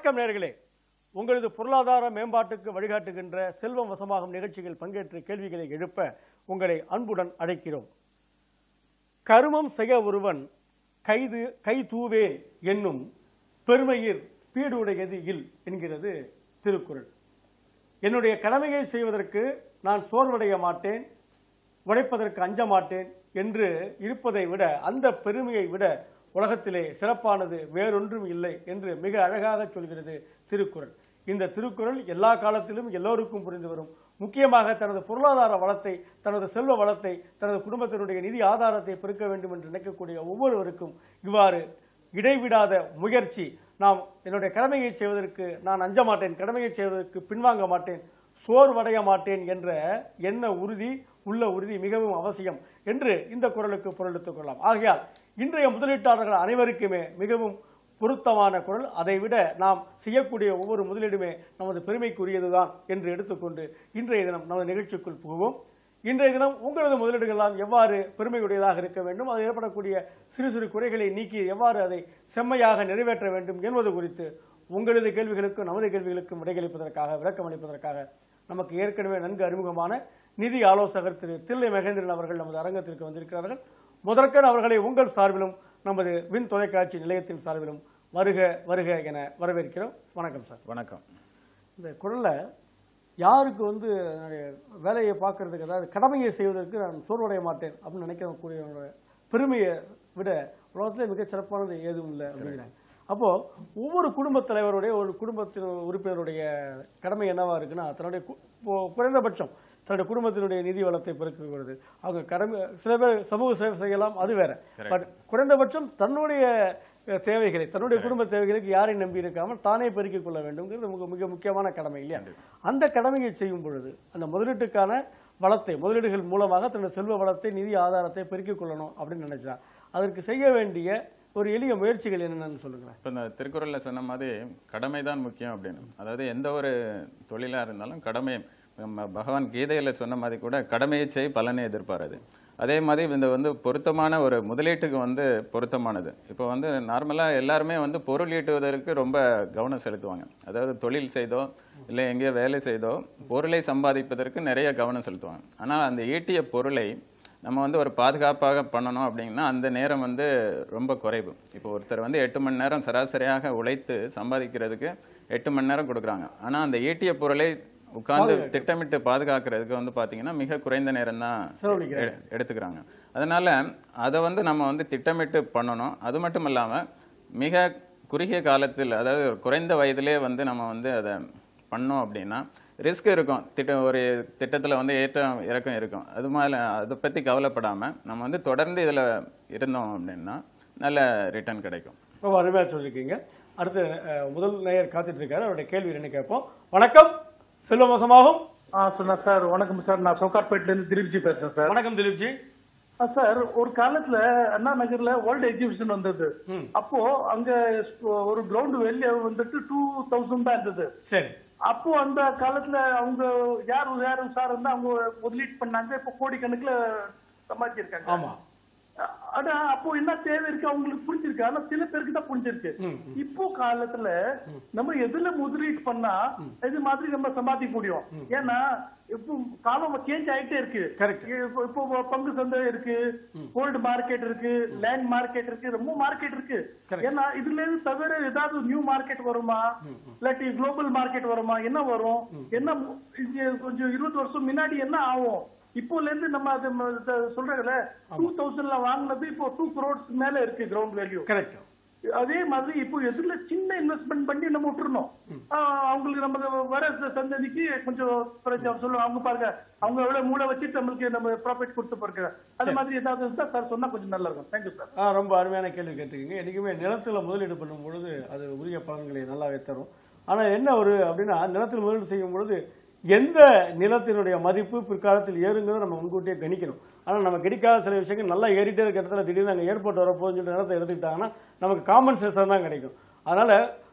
வணக்கம் நேர்களே உங்களது பொருளாதார மேம்பாட்டுக்கு வழிகாட்டுகின்ற செல்வம் வசமாகும் நிகழ்ச்சியில் பங்கேற்று கேள்விகளை எழுப்ப உங்களை அன்புடன் அழைக்கிறோம் கருமம் செய்ய ஒருவன் கைது கை தூவேன் என்னும் பெருமையில் பீடுடையது இல் என்கிறது திருக்குறள் என்னுடைய கடமையை செய்வதற்கு நான் சோர்வடைய மாட்டேன் உழைப்பதற்கு அஞ்ச மாட்டேன் என்று இருப்பதை விட அந்த பெருமையை விட உலகத்திலே சிறப்பானது வேறொன்றும் இல்லை என்று மிக அழகாக சொல்கிறது திருக்குறள் இந்த திருக்குறள் எல்லா காலத்திலும் எல்லோருக்கும் புரிந்து வரும் முக்கியமாக தனது பொருளாதார வளத்தை தனது செல்வ வளத்தை தனது குடும்பத்தினுடைய நிதி ஆதாரத்தை பெருக்க வேண்டும் என்று நினைக்கக்கூடிய ஒவ்வொருவருக்கும் இவ்வாறு இடைவிடாத முயற்சி நாம் என்னுடைய கடமையை செய்வதற்கு நான் அஞ்ச மாட்டேன் கடமையை செய்வதற்கு பின்வாங்க மாட்டேன் சோர்வடைய மாட்டேன் என்ற எண்ண உறுதி உள்ள உறுதி மிகவும் அவசியம் என்று இந்த குரலுக்கு பொருள் எடுத்துக் கொள்ளலாம் ஆகையால் இன்றைய முதலீட்டாளர்கள் அனைவருக்குமே மிகவும் பொருத்தமான குரல் அதை விட நாம் செய்யக்கூடிய ஒவ்வொரு முதலீடுமே நமது பெருமைக்குரியதுதான் என்று எடுத்துக்கொண்டு இன்றைய தினம் நமது நிகழ்ச்சிக்குள் புகுவோம் இன்றைய தினம் உங்களது முதலீடுகள்லாம் எவ்வாறு பெருமையுடையதாக இருக்க வேண்டும் அதில் ஏற்படக்கூடிய சிறு சிறு குறைகளை நீக்கி எவ்வாறு அதை செம்மையாக நிறைவேற்ற வேண்டும் என்பது குறித்து உங்களது கேள்விகளுக்கும் நமது கேள்விகளுக்கும் விடையளிப்பதற்காக விளக்கம் அளிப்பதற்காக நமக்கு ஏற்கனவே நன்கு அறிமுகமான நிதி ஆலோசகர் திரு தில்லை மகேந்திரன் அவர்கள் நமது அரங்கத்திற்கு வந்திருக்கிறார்கள் முதற்கன் அவர்களை உங்கள் சார்பிலும் நமது விண் தொலைக்காட்சி நிலையத்தின் சார்பிலும் வருக வருக என வரவேற்கிறோம் வணக்கம் சார் வணக்கம் இந்த குரலில் யாருக்கு வந்து என்னுடைய வேலையை பார்க்கறதுக்கு அதாவது கடமையை செய்வதற்கு நான் சோர்வடைய மாட்டேன் அப்படின்னு நினைக்கக்கூடிய பெருமையை விட உலகத்திலே மிகச் சிறப்பானது ஏதும் இல்லை அப்படிங்கிறாங்க அப்போ ஒவ்வொரு குடும்பத் தலைவருடைய ஒரு குடும்பத்தின் உறுப்பினருடைய கடமை என்னவா இருக்குன்னா தன்னுடைய கு- இப்போ குறைந்தபட்சம் தன்னுடைய குடும்பத்தினுடைய நிதி வளத்தை பெருக்குகிறது அவங்க கடமை சில பேர் சமூக சேவை செய்யலாம் அது வேற பட் குறைந்தபட்சம் தன்னுடைய அஹ், தேவைகளை தன்னுடைய குடும்ப தேவைகளுக்கு யாரை நம்பி இருக்காமல் தானே பெருக்கிக் கொள்ள வேண்டும்ங்கிறது மிக மிக முக்கியமான கடமை இல்லையா அந்த கடமையை செய்யும் பொழுது அந்த முதலீட்டுக்கான வளத்தை முதலீடுகள் மூலமாக தன்னுடைய செல்வ வளத்தை நிதி ஆதாரத்தை பெருக்கிக் கொள்ளணும் அப்படின்னு நினைச்சா அதற்கு செய்ய வேண்டிய ஒரு எளிய முயற்சிகள் என்னென்னு சொல்லுங்களேன் இப்போ இந்த திருக்குறளில் சொன்ன மாதிரி கடமை தான் முக்கியம் அப்படின்னு அதாவது எந்த ஒரு தொழிலாக இருந்தாலும் கடமை நம்ம பகவான் கீதையில் சொன்ன மாதிரி கூட கடமையை செய் பலனை எதிர்பாராது அதே மாதிரி இந்த வந்து பொருத்தமான ஒரு முதலீட்டுக்கு வந்து பொருத்தமானது இப்போ வந்து நார்மலாக எல்லாருமே வந்து பொருள் ஈட்டுவதற்கு ரொம்ப கவனம் செலுத்துவாங்க அதாவது தொழில் செய்தோ இல்லை எங்கேயோ வேலை செய்தோ பொருளை சம்பாதிப்பதற்கு நிறைய கவனம் செலுத்துவாங்க ஆனால் அந்த ஈட்டிய பொருளை நம்ம வந்து ஒரு பாதுகாப்பாக பண்ணணும் அப்படின்னா அந்த நேரம் வந்து ரொம்ப குறைவு இப்போ ஒருத்தர் வந்து எட்டு மணி நேரம் சராசரியாக உழைத்து சம்பாதிக்கிறதுக்கு எட்டு மணி நேரம் கொடுக்குறாங்க ஆனால் அந்த ஈட்டிய பொருளை உட்கார்ந்து திட்டமிட்டு பாதுகாக்கிறதுக்கு வந்து பார்த்தீங்கன்னா மிக குறைந்த நேரம் தான் செலவழிக்கிறாங்க. எடுத்துக்கிறாங்க அதனால அதை வந்து நம்ம வந்து திட்டமிட்டு பண்ணணும் அது மட்டும் இல்லாமல் மிக குறுகிய காலத்தில் அதாவது குறைந்த வயதிலே வந்து நம்ம வந்து அதை பண்ணோம் அப்படின்னா ரிஸ்க் இருக்கும் திட்ட ஒரு திட்டத்தில் வந்து ஏற்றம் இறக்கம் இருக்கும் அது மேலே அதை பற்றி கவலைப்படாமல் நம்ம வந்து தொடர்ந்து இதில் இருந்தோம் அப்படின்னா நல்ல ரிட்டர்ன் கிடைக்கும் ரொம்ப அருமையாக சொல்லியிருக்கீங்க அடுத்து அஹ், முதல் நேயர் காத்துட்டு இருக்காரு அவருடைய கேள்வி என்ன கேட்போம் வணக்கம் செல்வ மோசமாகும் ஆ சொன்னா சார் வணக்கம் சார் நான் சவுகார்பேட்ல இருந்து திருச்சி பேசுறேன் சார் வணக்கம் திலீப்ஜி ஆ, சார் ஒரு காலத்துல அண்ணா நகர்ல வேர்ல்டு எக்ஸிபிஷன் வந்தது அப்போ அங்க ஒரு கிரவுண்ட் வெளிய வந்துட்டு டூ தௌசண்ட் தான் இருந்தது சரி அப்போ அந்த காலத்துல அவங்க யார் யார் சார் இருந்தா அவங்க முதலீடு பண்ணாங்க இப்போ கோடிக்கணக்குல சம்பாதிச்சிருக்காங்க ஆமா ஆனா அப்போ என்ன தேவை இருக்கு அவங்களுக்கு புரிஞ்சிருக்கு ஆனா சில பேருக்கு தான் புரிஞ்சிருக்கு இப்போ காலத்துல நம்ம எதுல முதலீடு பண்ணா இது மாதிரி நம்ம சம்பாதிக்க முடியும் ஏன்னா இப்போ காலம் சேஞ்ச் ஆயிட்டே இருக்கு Correct. இப்போ இப்போ பங்கு சந்தை இருக்கு கோல்டு மார்க்கெட் இருக்கு லேண்ட் மார்க்கெட் இருக்கு ரொம்ப மார்க்கெட் இருக்கு Correct. ஏன்னா இதுல இருந்து தவிர ஏதாவது நியூ மார்க்கெட் வருமா இல்லாட்டி குளோபல் மார்க்கெட் வருமா என்ன வரும் என்ன இது கொஞ்சம் இருபது வருஷம் முன்னாடி என்ன ஆகும் இப்போல இருந்து நம்ம அது ம- இத சொல்றாங்கல்ல டூ தௌசண்ட்ல வாங்கினது இப்போ டூ crores மேல இருக்கு கிரவுண்ட் வேல்யூ கரெக்ட் அதே மாதிரி இப்போ எதுல சின்ன இன்வெஸ்ட்மெண்ட் பண்ணி நம்ம விட்டுறணும் ஆஹ் அவங்களுக்கு நம்ம வர ச- சந்ததிக்கு கொஞ்சம் பிரச்சனை சொல்லுவாங்க அவங்க பாருங்க அவங்க எவ்வளவு மூளை வச்சுட்டு நம்மளுக்கு நம்ம ப்ராஃபிட் கொடுத்து பாருங்க அது மாதிரி ஏதாவது இருந்தா சார் சொன்னா கொஞ்சம் நல்லா இருக்கும் தேங்க்யூ சார் ஆ ரொம்ப அருமையான கேள்வி கேட்டிருக்கீங்க என்றைக்குமே நிலத்தில் முதலீடு பண்ணும் பொழுது அது உரிய பலன்களை நல்லாவே தரும் ஆனால் என்ன ஒரு அப்படின்னா நிலத்தில் முதலீடு செய்யும் பொழுது எந்த நிலத்தினுடைய மதிப்பு பிற்காலத்தில் ஏறுங்கிறத நம்ம முன்கூட்டியே கணிக்கணும் ஆனால் நம்ம கிடைக்காத சில விஷயங்கள் நல்லா ஏறிட்டே இருக்க இடத்துல திடீர்னு அங்கே ஏர்போர்ட் வரப்போகுதுன்னு சொல்லிட்டு நிலத்தை எடுத்துக்கிட்டாங்கன்னா நமக்கு காமன் சென்ஸாக தான் கிடைக்கும் அதனால்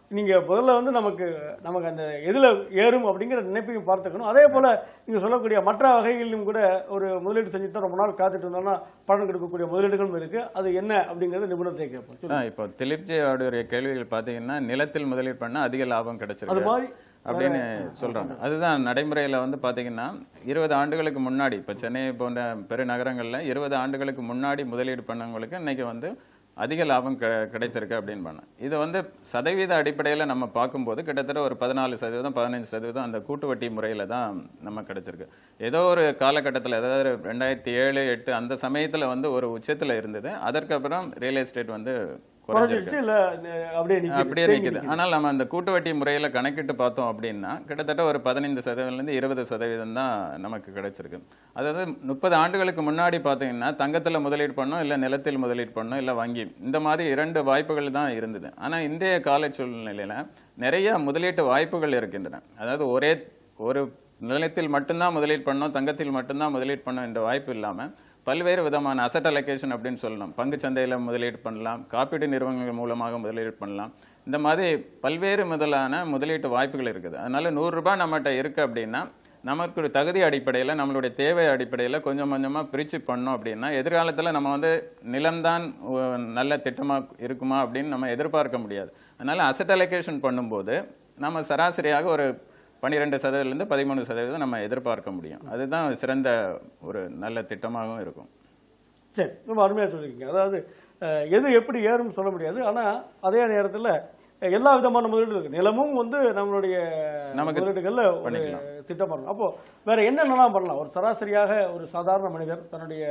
நீங்க முதல்ல வந்து நமக்கு நமக்கு அந்த எதுல ஏறும் அப்படிங்கிற நினைப்பையும் பார்த்துக்கணும் அதே போல நீங்க சொல்லக்கூடிய மற்ற வகைகளிலும் கூட ஒரு முதலீடு செஞ்சு தான் ரொம்ப நாள் காத்துட்டு இருந்தோம்னா பலன் கொடுக்கக்கூடிய முதலீடுகளும் இருக்கு அது என்ன அப்படிங்கறது நிபுணத்தை கேட்போம் சொல்லுங்க. ஆ, இப்போ திலீப்ஜியோடைய கேள்விகள் பார்த்தீங்கன்னா நிலத்தில் முதலீடு பண்ணா அதிக லாபம் அது கிடைச்சிருக்கு மாதிரி அப்படின்னு சொல்றாங்க அதுதான் நடைமுறையில வந்து பாத்தீங்கன்னா இருபது ஆண்டுகளுக்கு முன்னாடி இப்ப சென்னை போன்ற பெருநகரங்கள்ல இருபது ஆண்டுகளுக்கு முன்னாடி முதலீடு பண்ணவங்களுக்கு இன்னைக்கு வந்து அதிக லாபம் கி- கிடைத்திருக்கு அப்படின்னு பண்ண இது வந்து சதவீத அடிப்படையில நம்ம பார்க்கும்போது கிட்டத்தட்ட ஒரு பதினாலு சதவீதம் பதினஞ்சு சதவீதம் அந்த கூட்டு வட்டி முறையில தான் நம்ம கிடைச்சிருக்கு ஏதோ ஒரு காலகட்டத்தில் அதாவது ரெண்டாயிரத்தி ஏழு எட்டு அந்த சமயத்துல வந்து ஒரு உச்சத்துல இருந்தது அதற்கப்புறம் ரியல் எஸ்டேட் வந்து குறைஞ்சிருக்கு குறைஞ்சிருச்சு இல்ல அஹ், அப்படியே நிக்குது அப்படியே தேங்கி நிக்குது ஆனால் நம்ம அந்த கூட்டு வட்டி முறையில கணக்கிட்டு பார்த்தோம் அப்படின்னா கிட்டத்தட்ட ஒரு பதினைந்து சதவீதம்லேருந்து இருபது சதவீதம் தான் நமக்கு கிடைச்சிருக்கு அதாவது முப்பது ஆண்டுகளுக்கு முன்னாடி பார்த்தீங்கன்னா தங்கத்துல முதலீடு பண்ணோம் இல்ல நிலத்தில் முதலீடு பண்ணோம் இல்ல வங்கி இந்த மாதிரி இரண்டு வாய்ப்புகள் தான் இருந்தது ஆனா இன்றைய கால சூழ்நிலையில நிறைய முதலீட்டு வாய்ப்புகள் இருக்கின்றன அதாவது ஒரே ஒரு நிலத்தில் மட்டும்தான் முதலீடு பண்ணோம் தங்கத்தில் மட்டும்தான் முதலீடு பண்ணோம் என்ற வாய்ப்பு இல்லாம பல்வேறு விதமான அசட் அலோகேஷன் அப்படின்னு சொல்லலாம் பங்கு சந்தையில முதலீடு பண்ணலாம் காப்பீடு நிறுவனங்கள் மூலமாக முதலீடு பண்ணலாம் இந்த மாதிரி பல்வேறு முதலான முதலீட்டு வாய்ப்புகள் இருக்குது அதனால நூறு ரூபாய் நம்மகிட்ட இருக்கு அப்படின்னா நமக்கு ஒரு தகுதி அடிப்படையில் நம்மளுடைய தேவை அடிப்படையில் கொஞ்சம் கொஞ்சமாக பிரித்து பண்ணோம் அப்படின்னா எதிர்காலத்தில் நம்ம வந்து நிலம்தான் ஒ- நல்ல திட்டமாக இருக்குமா அப்படின்னு நம்ம எதிர்பார்க்க முடியாது அதனால அசட் அலோகேஷன் பண்ணும்போது நம்ம சராசரியாக ஒரு பன்னிரெண்டு சதவீதத்துலேருந்து பதிமூணு சதவீதம் நம்ம எதிர்பார்க்க முடியும் அதுதான் சிறந்த ஒரு நல்ல திட்டமாகவும் இருக்கும் சரி ரொம்ப அருமையா சொல்லியிருக்கீங்க அதாவது அஹ், எது எப்படி ஏறும்னு சொல்ல முடியாது ஆனா அதே நேரத்துல அஹ், எல்லா விதமான முதலீடு இருக்கு நிலமும் வந்து நம்மளுடைய நமக்கு முதலீடுகள்ல ஒரு பண்ணிக்கலாம். திட்டம் பண்ணலாம் அப்போ வேற என்னென்னலாம் பண்ணலாம் ஒரு சராசரியாக ஒரு சாதாரண மனிதர் தன்னுடைய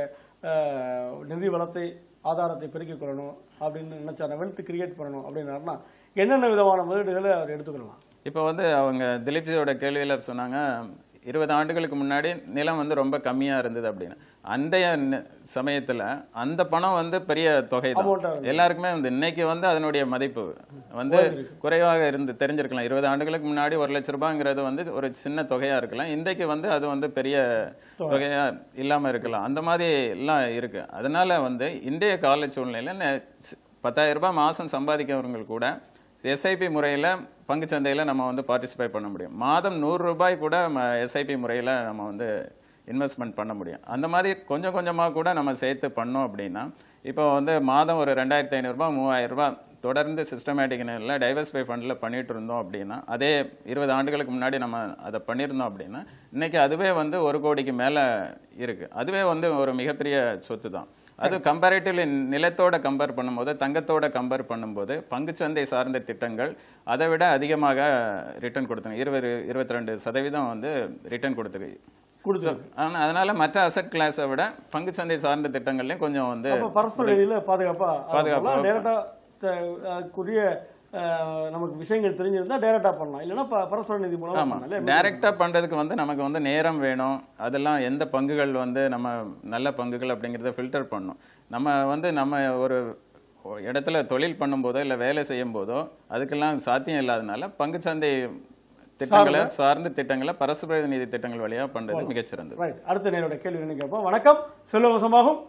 அஹ், நிதி வளத்தை ஆதாரத்தை பெருக்கிக் கொள்ளணும் அப்படின்னு நினைச்சாரு வெல்த் கிரியேட் பண்ணணும் அப்படின்னாருன்னா என்னென்ன விதமான முதலீடுகளை அவர் எடுத்துக்கலாம் இப்போ வந்து அவங்க திலீப்ஜியோட கேள்வியில சொன்னாங்க இருபது ஆண்டுகளுக்கு முன்னாடி நிலம் வந்து ரொம்ப கம்மியா இருந்தது அப்படின்னு அந்தைய ந- சமயத்துல அந்த பணம் வந்து பெரிய தொகை Amount ஆ தான் இருந்தது. எல்லாருக்குமே வந்து இன்னைக்கு வந்து அதனுடைய மதிப்பு வந்து குறைவாக இருந்து தெரிஞ்சிருக்கலாம் இருபது ஆண்டுகளுக்கு முன்னாடி ஒரு லட்ச ரூபாங்கிறது வந்து ஒரு சின்ன தொகையா இருக்கலாம் இன்றைக்கு வந்து அது வந்து பெரிய தொகையா இல்லாம இருக்கலாம் அந்த மாதிரி எல்லாம் இருக்கு அதனால வந்து இன்றைய கால சூழ்நிலையில நெ- ஸ்- பத்தாயிரம் ரூபாய் மாசம் சம்பாதிக்கிறவங்க கூட எஸ்ஐபி முறையில பங்குச்சந்தையில நம்ம வந்து பார்ட்டிசிபேட் பண்ண முடியும் மாதம் நூறு ரூபாய் கூட எஸ்ஐபி முறையில நம்ம வந்து இன்வெஸ்ட்மெண்ட் பண்ண முடியும் அந்த மாதிரி கொஞ்சம் கொஞ்சமா கூட நம்ம சேர்த்து பண்ணோம் அப்படின்னா இப்போ வந்து மாதம் ஒரு ரெண்டாயிரத்தி ஐநூறுரூபா மூவாயிரம் ரூபாய் தொடர்ந்து சிஸ்டமேட்டிக் டைவர்ஸ்பை ஃபண்டில் பண்ணிட்டு இருந்தோம் அப்படின்னா அதே இருபது ஆண்டுகளுக்கு முன்னாடி நம்ம அதை பண்ணியிருந்தோம் அப்படின்னா இன்னைக்கு அதுவே வந்து ஒரு கோடிக்கு மேலே இருக்கு அதுவே வந்து ஒரு மிகப்பெரிய சொத்து தான் அது கம்பேரிட்டிவ்லி நிலத்தோட கம்பேர் பண்ணும்போது தங்கத்தோட கம்பேர் பண்ணும்போது பங்குச்சந்தை சார்ந்த திட்டங்கள் அதை விட அதிகமாக ரிட்டர்ன் கொடுத்துங்க இருபது இருபத்தி ரெண்டு சதவீதம் வந்து ரிட்டர்ன் கொடுத்துருக்கு கொடுத்துருக்கு ஆனா அதனால மற்ற அசட் கிளாஸை விட பங்குச்சந்தை சார்ந்த திட்டங்கள்லயும் கொஞ்சம் வந்து அப்போ பரஸ்பர நிதியில பாதுகாப்பா பாதுகாப்பா. டேரக்டா அதுக்குரிய அஹ், நமக்கு விஷயங்கள் தெரிஞ்சிருந்தா டேரக்டா பண்ணலாம் இல்லைன்னா ப- பரஸ்பர நிதி மூலமா ஆமா பண்ணலாம் இல்லையா? டைரக்டா பண்றதுக்கு வந்து நமக்கு வந்து நேரம் வேணும் அதெல்லாம் எந்த பங்குகள் வந்து நம்ம நல்ல பங்குகள் அப்படிங்கறத ஃபில்டர் பண்ணும் நம்ம வந்து நம்ம ஒரு இடத்துல தொழில் பண்ணும்போதோ இல்ல வேலை செய்யும் போதோ அதுக்கெல்லாம் சாத்தியம் இல்லாதனால பங்குச்சந்தை திட்டங்களை சார்ந்த திட்டங்களை பரஸ்பர நிதி திட்டங்கள் வழியா பண்றது மிகச்சிறந்தது ரைட் அடுத்த நேரோட கேள்வி என்ன கேட்போம் வணக்கம் செல்வவசமாகும்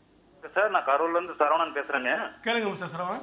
சார் நான் கரூர்ல இருந்து சரவணன் பேசுறேங்க கேளுங்க mister Saravanan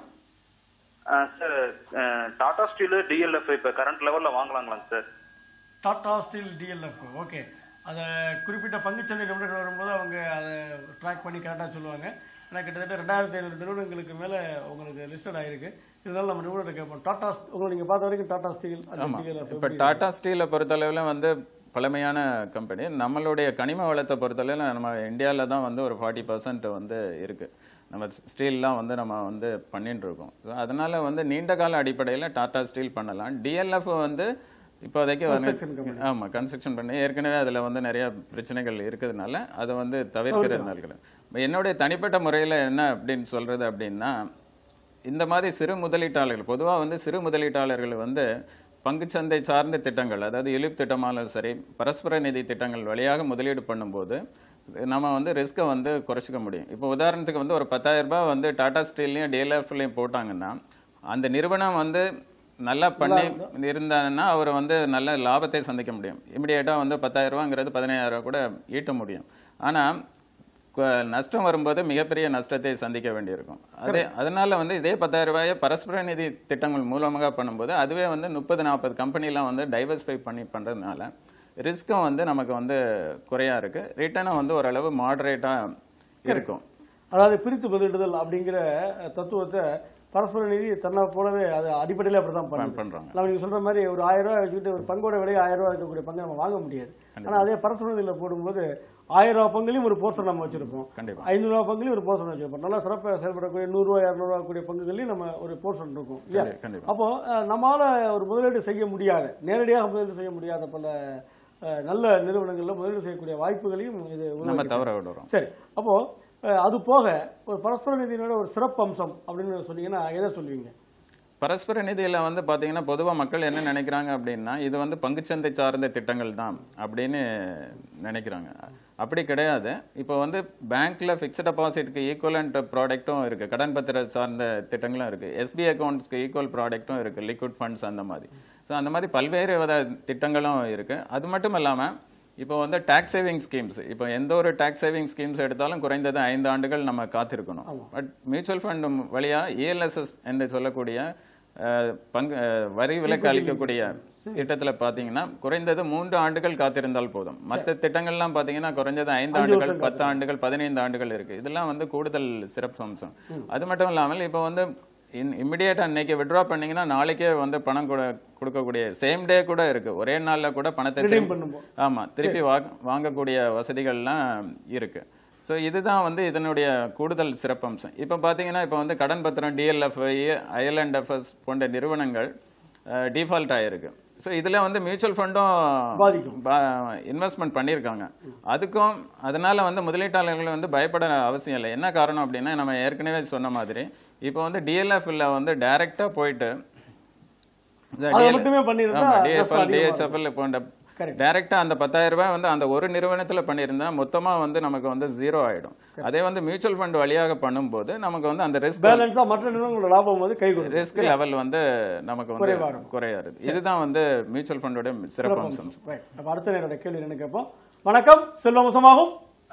uh sir uh Tata steel DLF இப்ப கரண்ட் லெவல்ல வாங்கலாங்களாங்க sir Tata steel DLF okay அதை குறிப்பிட்ட பங்குச்சந்தை நிபுணர்கள் வரும்போது அவங்க அதை ட்ராக் பண்ணி கரெக்டாக சொல்லுவாங்க ஏன்னா கிட்டத்தட்ட ரெண்டாயிரத்தி ஐநூறு நிறுவனங்களுக்கு மேலே உங்களுக்கு லிஸ்டட் ஆயிருக்கு இருந்தாலும் நம்ம நிபுணர்கிட்ட கேட்போம் டாடா உங்களை நீங்கள் பார்த்த வரைக்கும் டாடா ஸ்டீல் ஆமா டிஎல்எஃப் இப்ப டாடா ஸ்டீலை பொறுத்தளவுல வந்து பழமையான கம்பெனி நம்மளுடைய கனிம வளத்தை பொறுத்தளவுல நம்ம இந்தியால தான் வந்து ஒரு ஃபார்ட்டி பர்சன்ட் வந்து இருக்கு நம்ம ஸ்டீல்லாம் வந்து நம்ம வந்து பண்ணிட்டு இருக்கோம் ஸோ அதனால வந்து நீண்ட கால அடிப்படையில டாடா ஸ்டீல் பண்ணலாம் டிஎல்எஃப் வந்து இப்போதைக்கு வந்து Construction ஆமா கன்ஸ்ட்ரக்ஷன் பண்ணி ஏற்கனவே அதுல வந்து நிறைய பிரச்சனைகள் இருக்கிறதுனால அதை வந்து தவிர்க்கிறதுனால கிடையாது என்னுடைய தனிப்பட்ட முறையில என்ன அப்படின்னு சொல்றது அப்படின்னா இந்த மாதிரி சிறு முதலீட்டாளர்கள் பொதுவா வந்து சிறு முதலீட்டாளர்கள் வந்து பங்குச்சந்தை சார்ந்த திட்டங்கள் அதாவது இழிப்பு திட்டமாலும் சரி பரஸ்பர நிதி திட்டங்கள் வழியாக முதலீடு பண்ணும்போது நம்ம வந்து ரிஸ்க்கை வந்து குறைச்சிக்க முடியும் இப்போ உதாரணத்துக்கு வந்து ஒரு பத்தாயிரம் ரூபாய் வந்து டாடா ஸ்டீல்லையும் டிஎல்எஃப்லையும் போட்டாங்கன்னா அந்த நிறுவனம் வந்து நல்லா பண்ணி இருந்தாங்கன்னா அவர் வந்து நல்ல லாபத்தை சந்திக்க முடியும் இமிடியேட்டாக வந்து பத்தாயிரம் ரூபாங்கிறது பதினாயிரம் ரூபாய் கூட ஈட்ட முடியும் ஆனா கு- நஷ்டம் வரும்போது மிகப்பெரிய நஷ்டத்தை சந்திக்க வேண்டியிருக்கும் அதே அதனால வந்து இதே பத்தாயிரம் ரூபாயை பரஸ்பர நிதி திட்டங்கள் மூலமாக பண்ணும்போது அதுவே வந்து முப்பது நாற்பது கம்பெனிலாம் வந்து டைவர்ஸ்ஃபை பண்ணி பண்றதுனால ரிஸ்க்கும் வந்து நமக்கு வந்து குறையா இருக்கு ரிட்டர்னும் வந்து ஓரளவு மாடரேட்டா இருக்கும் அதாவது பிரித்து பதிலிடுதல் அப்படிங்கிற தத்துவத்தை பரஸ்பர நிதி தன்னை போலவே அது அடிப்படையில் அப்படி தான் பண்ணுது பண்றாங்க நம்ம நீங்க சொல்ற மாதிரி ஒரு ஆயிரம் ரூபாய் வச்சுக்கிட்டு ஒரு பங்கோட விலை ஆயிரம் ரூபாய் இருக்கக்கூடிய பங்கை நம்ம வாங்க முடியாது ஆனா அதே பரஸ்பர நிதியில போடும்போது ஆயிரம் ரூபாய் பங்குலையும் ஒரு போர்ஷன் நம்ம வச்சிருப்போம் கண்டிப்பா ஐநூறு ரூபாய் பங்குலையும் ஒரு போர்ஷன் வச்சிருப்போம் நல்லா சிறப்பாக செயல்படக்கூடிய நூறு ரூபாய் இரநூறு ரூபாய் கூடிய பங்குகளையும் நம்ம ஒரு போர்ஷன் இருக்கும் இல்லையா கண்டி- கண்டிப்பா அப்போ அஹ், நம்மால ஒரு முதலீடு செய்ய முடியாத நேரடியாக முதலீடு செய்ய முடியாத பல அஹ், நல்ல நிறுவனங்கள்ல முதலீடு செய்யக்கூடிய வாய்ப்புகளையும் இது நம்ம உருவாக்கி தவற விடுறோம் சரி அப்போ அஹ், அது போக ஒரு பரஸ்பர நிதியினோட ஒரு சிறப்பு அம்சம் அப்படின்னு சொன்னீங்கன்னா எதை சொல்லுவீங்க பரஸ்பர நிதியில வந்து பாத்தீங்கன்னா பொதுவா மக்கள் என்ன நினைக்கிறாங்க அப்படின்னா இது வந்து பங்குச்சந்தை சார்ந்த திட்டங்கள் தான் அப்படின்னு நினைக்கிறாங்க அப்படி கிடையாது இப்போ வந்து பேங்க்ல ஃபிக்ஸ்ட் டெபாசிட்க்கு ஈக்குவலண்ட் ப்ராடக்ட்டும் இருக்கு கடன் பத்திர சார்ந்த திட்டங்களும் இருக்கு எஸ்பிஐ அக்கௌண்ட்ஸ்க்கு ஈக்குவல் ப்ராடக்ட்டும் இருக்கு லிக்விட் ஃபண்ட்ஸ் அந்த மாதிரி ஸோ அந்த மாதிரி பல்வேறு வித திட்டங்களும் இருக்கு அது மட்டும் இல்லாம இப்போ வந்து டாக்ஸ் சேவிங் ஸ்கீம்ஸ் இப்போ எந்த ஒரு டாக்ஸ் சேவிங் ஸ்கீம்ஸ் எடுத்தாலும் குறைந்தது ஐந்து ஆண்டுகள் நம்ம காத்திருக்கணும் பட் மியூச்சுவல் ஃபண்ட் வழியா ஏஎல்எஸ்எஸ் என்று சொல்லக்கூடிய அஹ், பங்கு அஹ், வரி விலக்கு அளிக்கக்கூடிய திட்டத்துல பாத்தீங்கன்னா குறைந்தது மூன்று ஆண்டுகள் காத்திருந்தால் போதும் மற்ற திட்டங்கள்லாம் பாத்தீங்கன்னா குறைஞ்சது ஐந்து ஆண்டுகள் பத்து ஆண்டுகள் பதினைந்து ஆண்டுகள் இருக்கு இதெல்லாம் வந்து கூடுதல் சிறப்பு அம்சம் அது மட்டும் இல்லாமல் இப்போ வந்து இம்மிடியேட்டா இன்னைக்கு விட்ரா பண்ணீங்கன்னா நாளைக்கே வந்து பணம் கூட கொடுக்கக்கூடிய சேம் டே கூட இருக்கு ஒரே நாள்ல கூட பணத்தை Redeem திருப்பி- பண்ணும்போது. ஆமா திருப்பி வாங்க- வாங்கக்கூடிய வசதிகள்லாம் இருக்கு ஸோ இதுதான் வந்து இதனுடைய கூடுதல் சிறப்பம்சம் இப்போ பார்த்தீங்கன்னா இப்போ வந்து கடன் பத்திரம் டிஎல்எஃப்ஐ ஐஎல்என்எஃப்எஸ் போன்ற நிறுவனங்கள் டிஃபால்ட் ஆயிருக்கு ஸோ இதுல வந்து மியூச்சுவல் ஃபண்டும் பாதிக்கும். இன்வெஸ்ட்மெண்ட் பண்ணியிருக்காங்க அதுக்கும் அதனால வந்து முதலீட்டாளர்கள் வந்து பயப்பட அவசியம் இல்லை என்ன காரணம் அப்படின்னா நம்ம ஏற்கனவே சொன்ன மாதிரி இப்போ வந்து டிஎல்எஃப்ல வந்து டைரக்டா போயிட்டு அதை மட்டுமே பண்ணியிருந்தா டிஎஃப்எல் அதிகமா இருக்கும். டிஹெச்எஃப்எல் போன்ற Correct. டைரக்டா அந்த பத்தாயிரம் ரூபாய் வந்து அந்த ஒரு நிறுவனத்துல பண்ணியிருந்தா மொத்தமா வந்து நமக்கு வந்து ஜீரோ ஆயிடும் அதே வந்து மியூச்சுவல் ஃபண்ட் வழியாக பண்ணும்போது நமக்கு வந்து அந்த ரிஸ்க் பேலன்ஸா மற்ற நிறுவனங்களோட லாபம் வந்து கை கொடுக்கும் ரிஸ்க் லெவல் வந்து நமக்கு வந்து குறைவா இருக்கும். குறையாது இதுதான் வந்து மியூச்சுவல் ஃபண்டோட சிறப்பு அம்சம் Right. அப்ப அடுத்த நேரோட கேள்வி என்னன்னு கேட்போம் வணக்கம் செல்வமசமாகும்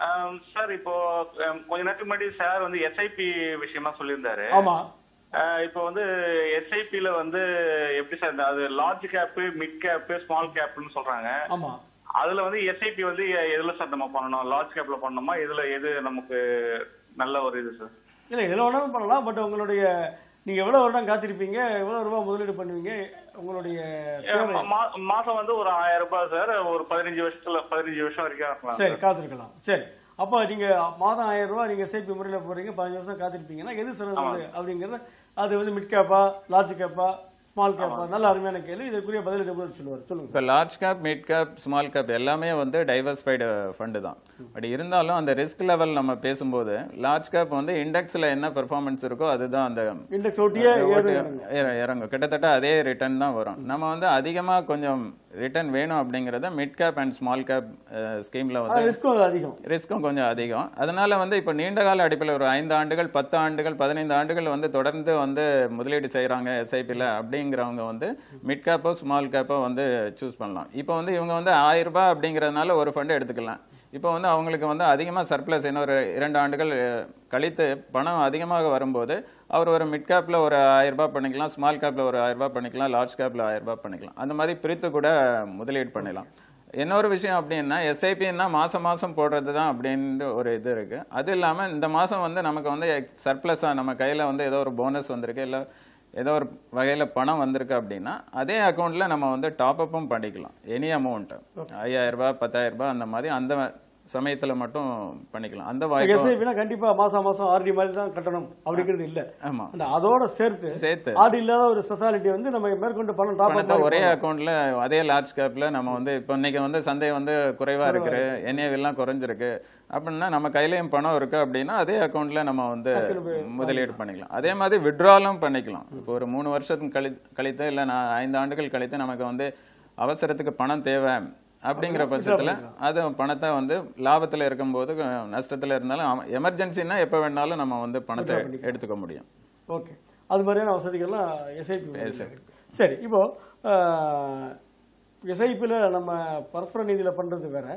சார் இப்போ um, கொஞ்ச நேரத்துக்கு முன்னாடி சார் வந்து எஸ்ஐபி விஷயமா சொல்லியிருந்தாரு ஆமா அஹ், இப்போ வந்து எஸ்ஐபில வந்து எப்படி சார் இந்த அது large cap mid cap small கேப்னு சொல்றாங்க ஆமா அதுல வந்து எஸ்ஐபி வந்து எ- எதுல சார் நம்ம பண்ணணும் லார்ஜ் கேப்ல பண்ணணுமா இதுல எது நமக்கு நல்ல ஒரு இது சார் இல்ல எதுல வேணாலும் பண்ணலாம் பட் உங்களுடைய நீங்க எவ்வளவு வருடம் காத்திருப்பீங்க எவ்வளவு ரூபாய் முதலீடு பண்ணுவீங்க உங்களுடைய தேவை. மா- மாசம் வந்து ஒரு ஆயிரம் ரூபாய் சார் ஒரு பதினஞ்சு வருஷத்துல பதினஞ்சு வருஷம் வரைக்கும் இருக்கலாம் சரி காத்திருக்கலாம் சரி அப்ப நீங்க மாதம் ஆயிரம் ரூபாய் நீங்க எஸ்ஐபி முறையில போறீங்க பதினஞ்சு வருஷம் காத்திருப்பீங்கன்னா எது சிறந்தது அப்படிங்கறது அது வந்து மிட் கேப்பா லார்ஜ் கேப்பா ஸ்மால் கேப்பா நல்ல அருமையான கேள்வி இதற்குரிய பதில் டபுள் சொல்லுவார் சொல்லுங்க இப்போ large cap mid cap small cap எல்லாமே வந்து டைவர்ஸ்ஃபைடு ஃபண்டு தான் பட் இருந்தாலும் அந்த ரிஸ்க் லெவல் நம்ம பேசும்போது லார்ஜ் கேப் வந்து இண்டெக்ஸ்ல என்ன பெர்ஃபார்மன்ஸ் இருக்கோ அதுதான் அந்த இண்டெக்ஸ் ஒட்டியே ஏது இற- இறங்கும் கிட்டத்தட்ட அதே ரிட்டர்ன் தான் வரும் நம்ம வந்து அதிகமா கொஞ்சம் ரிட்டர்ன் வேணும் அப்படிங்கறத mid cap and small cap ஸ்கீம்ல வந்து ரிஸ்க்கும் அதிகம் ரிஸ்க்கும் கொஞ்சம் அதிகம் அதனால வந்து இப்போ நீண்ட கால அடிப்பில் ஒரு ஐந்து ஆண்டுகள் பத்து ஆண்டுகள் பதினைந்து ஆண்டுகள் வந்து தொடர்ந்து வந்து முதலீடு செய்றாங்க எஸ்ஐபியில் அப்படிங்கிறவங்க வந்து மிட் கேப்போ ஸ்மால் கேப்போ வந்து சூஸ் பண்ணலாம் இப்போ வந்து இவங்க வந்து ஆயிரம் ரூபாய் அப்படிங்கிறதுனால ஒரு ஃபண்டு எடுத்துக்கலாம் இப்போ வந்து அவங்களுக்கு வந்து அதிகமாக சர்ப்ளஸ் இன்னும் ஒரு இரண்டு ஆண்டுகள் அஹ், கழித்து பணம் அதிகமாக வரும்போது அவர் ஒரு மிட் கேப்ல ஒரு ஆயிரம் ரூபாய் பண்ணிக்கலாம் ஸ்மால் கேப்ல ஒரு ஆயிரம் ரூபாய் பண்ணிக்கலாம் லார்ஜ் கேப்ல ஆயிரம் ரூபாய் பண்ணிக்கலாம் அந்த மாதிரி பிரித்து கூட முதலீடு பண்ணலாம் இன்னொரு விஷயம் அப்படின்னா எஸ்ஐபின்னா மாசம் மாசம் போடுறது தான் அப்படின்ற ஒரு இது இருக்கு அது இல்லாம இந்த மாசம் வந்து நமக்கு வந்து சர்ப்ளஸா நம்ம கையில வந்து ஏதோ ஒரு போனஸ் வந்திருக்கு இல்ல ஏதோ ஒரு வகையில பணம் வந்திருக்கு அப்படின்னா அதே அக்கௌண்ட்ல நம்ம வந்து டாப் அப்பும் பண்ணிக்கலாம் எனி அமௌண்ட் ஐயாயிரம் ரூபாய் பத்தாயிரம் ரூபாய் அந்த மாதிரி அந்த சமயத்துல மட்டும் பண்ணிக்கலாம் அந்த வாய்ப்பு எஸ்ஐபினா கண்டிப்பா மாசம் மாசம் ஆர்டி மாதிரி தான் கட்டணும் அப்படிங்கிறது இல்ல ஆமா அந்த அதோட சேர்த்து சேர்த்து ஆர்டி இல்லாத ஒரு ஸ்பெஷாலிட்டி வந்து நம்ம மேற்கொண்டு பணம் டாப் பணத்தை ஒரே அக்கௌண்ட்ல அதே லார்ஜ் கேப்ல நம்ம வந்து இப்போ இன்னைக்கு வந்து சந்தை வந்து குறைவா இருக்கு NAV எல்லாம் குறைஞ்சிருக்கு அப்படின்னா நம்ம கையிலயும் பணம் இருக்கு அப்படின்னா அதே அக்கௌண்ட்ல நம்ம வந்து முதலீடு பண்ணிக்கலாம் அதே மாதிரி விட்ராலும் பண்ணிக்கலாம் இப்போ ஒரு மூணு வருஷத்துக்கு கழி கழித்து இல்ல நான் ஐந்து ஆண்டுகள் கழித்து நமக்கு வந்து அவசரத்துக்கு பணம் தேவை அப்படிங்கிற பட்சத்துல அது பணத்தை வந்து லாபத்துல இருக்கும்போது நஷ்டத்துல இருந்தாலும் எமர்ஜென்சின்னா எப்ப வேணாலும் நம்ம வந்து பணத்தை எடுத்துக்க முடியும் ஓகே அது மாதிரியான வசதிகள்லாம் எஸ்ஐபி சரி இப்போ எஸ்ஐபியில் நம்ம பரஸ்பர நிதியில பண்றது வேற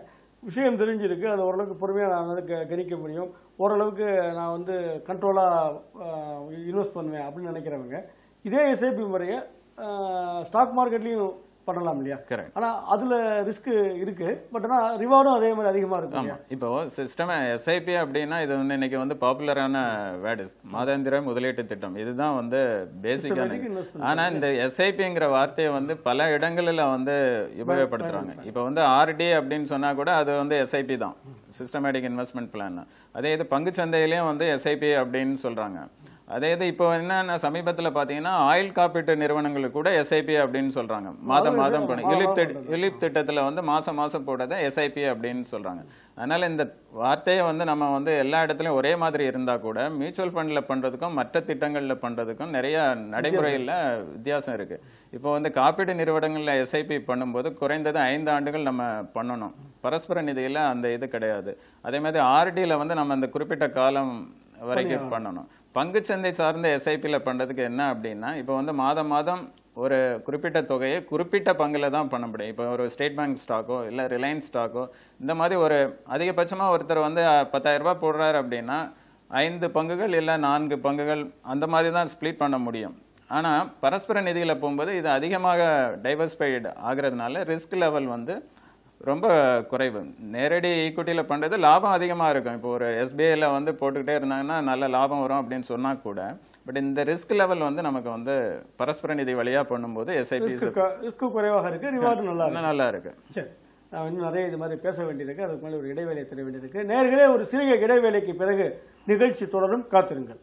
விஷயம் தெரிஞ்சிருக்கு அது ஓரளவுக்கு பொறுமையாக நான் வந்து க- கணிக்க முடியும் ஓரளவுக்கு நான் வந்து கண்ட்ரோலாக இன்வெஸ்ட் பண்ணுவேன் அப்படின்னு நினைக்கிறவங்க இதே எஸ்ஐபி முறையை ஸ்டாக் மார்க்கெட்லேயும் பண்ணலாம் இல்லையா கரெக்ட் ஆனால் அதில் ரிஸ்க் இருக்கு பட் ஆனால் ரிவார்டும் அதே மாதிரி அதிகமாக இருக்கும் ஆமா இல்லையா இப்போ சிஸ்டம் எஸ்ஐபி அப்படின்னா இது வந்து இன்னைக்கு வந்து பாப்புலரான வேர்டு மாதாந்திர முதலீட்டு திட்டம் இதுதான் வந்து பேசிக்கான Systematic investment. ஆனா இந்த எஸ்ஐபிங்கிற வார்த்தையை வந்து பல இடங்கள்ல வந்து உபயோகப்படுத்துறாங்க இப்போ வந்து ஆர்டி அப்படின்னு சொன்னா கூட அது வந்து எஸ்ஐபி தான் சிஸ்டமேட்டிக் இன்வெஸ்ட்மெண்ட் பிளான் அதே இது பங்குச் சந்தையிலயும் வந்து எஸ்ஐபி அப்படின்னு சொல்றாங்க அதே இது இப்போ என்னன்னா சமீபத்துல பாத்தீங்கன்னா ஆயில் காப்பீட்டு நிறுவனங்களுக்கு கூட எஸ்ஐபி அப்படின்னு சொல்றாங்க மாதம் மாதம் பணம் யுலிப் திட்ட- யுலிப் திட்டத்துல வந்து மாசம் மாசம் போட்டதை எஸ்ஐபி அப்படின்னு சொல்றாங்க அதனால இந்த வார்த்தையை வந்து நம்ம வந்து எல்லா இடத்துலயும் ஒரே மாதிரி இருந்தா கூட மியூச்சுவல் ஃபண்ட்ல பண்றதுக்கும் மற்ற திட்டங்கள்ல பண்றதுக்கும் நிறைய நடைமுறையில வித்தியாசம் இருக்கு இப்போ வந்து காப்பீடு நிறுவனங்கள்ல எஸ்ஐபி பண்ணும்போது குறைந்தது ஐந்து ஆண்டுகள் நம்ம பண்ணணும் பரஸ்பர நிதியில அந்த இது கிடையாது அதே மாதிரி ஆர்டியில் வந்து நம்ம அந்த குறிப்பிட்ட காலம் வரைக்கும் பண்ணணும் பங்குச்சந்தை சார்ந்த எஸ்ஐபியில் பண்றதுக்கு என்ன அப்படின்னா இப்போ வந்து மாதம் மாதம் ஒரு குறிப்பிட்ட தொகையை குறிப்பிட்ட பங்குல தான் பண்ண முடியும் இப்போ ஒரு ஸ்டேட் பேங்க் ஸ்டாக்கோ இல்லை ரிலையன்ஸ் ஸ்டாக்கோ இந்த மாதிரி ஒரு அதிகபட்சமா ஒருத்தர் வந்து அஹ், 10000 ரூபாய் போடுறாரு அப்படின்னா ஐந்து பங்குகள் இல்லை நான்கு பங்குகள் அந்த மாதிரி தான் ஸ்ப்ளிட் பண்ண முடியும் ஆனா பரஸ்பர நிதியில போகும்போது இது அதிகமாக டைவர்ஸ்பைடு ஆகுறதுனால ரிஸ்க் லெவல் வந்து ரொம்ப குறைவு நேரடி ஈக்விட்டியில் பண்றது லாபம் அதிகமா இருக்கும் இப்போ ஒரு எஸ்பிஐல வந்து போட்டுக்கிட்டே இருந்தாங்கன்னா நல்ல லாபம் வரும் அப்படின்னு சொன்னா கூட பட் இந்த ரிஸ்க் லெவல் வந்து நமக்கு வந்து பரஸ்பர நிதி வழியா பண்ணும்போது எஸ்ஐபி ரிஸ்க் ரிஸ்க் குறைவாக இருக்கு ரிவார்டு நல்லா இருக்கு நல்லா இருக்கு சரி நான் இன்னும் நிறைய இது மாதிரி பேச வேண்டியிருக்கு அதுக்கு மேலே ஒரு இடைவேளை தர வேண்டியிருக்கு நேர்களே ஒரு சிறிய இடைவேளைக்கு பிறகு நிகழ்ச்சி தொடரும் காத்திருங்கள்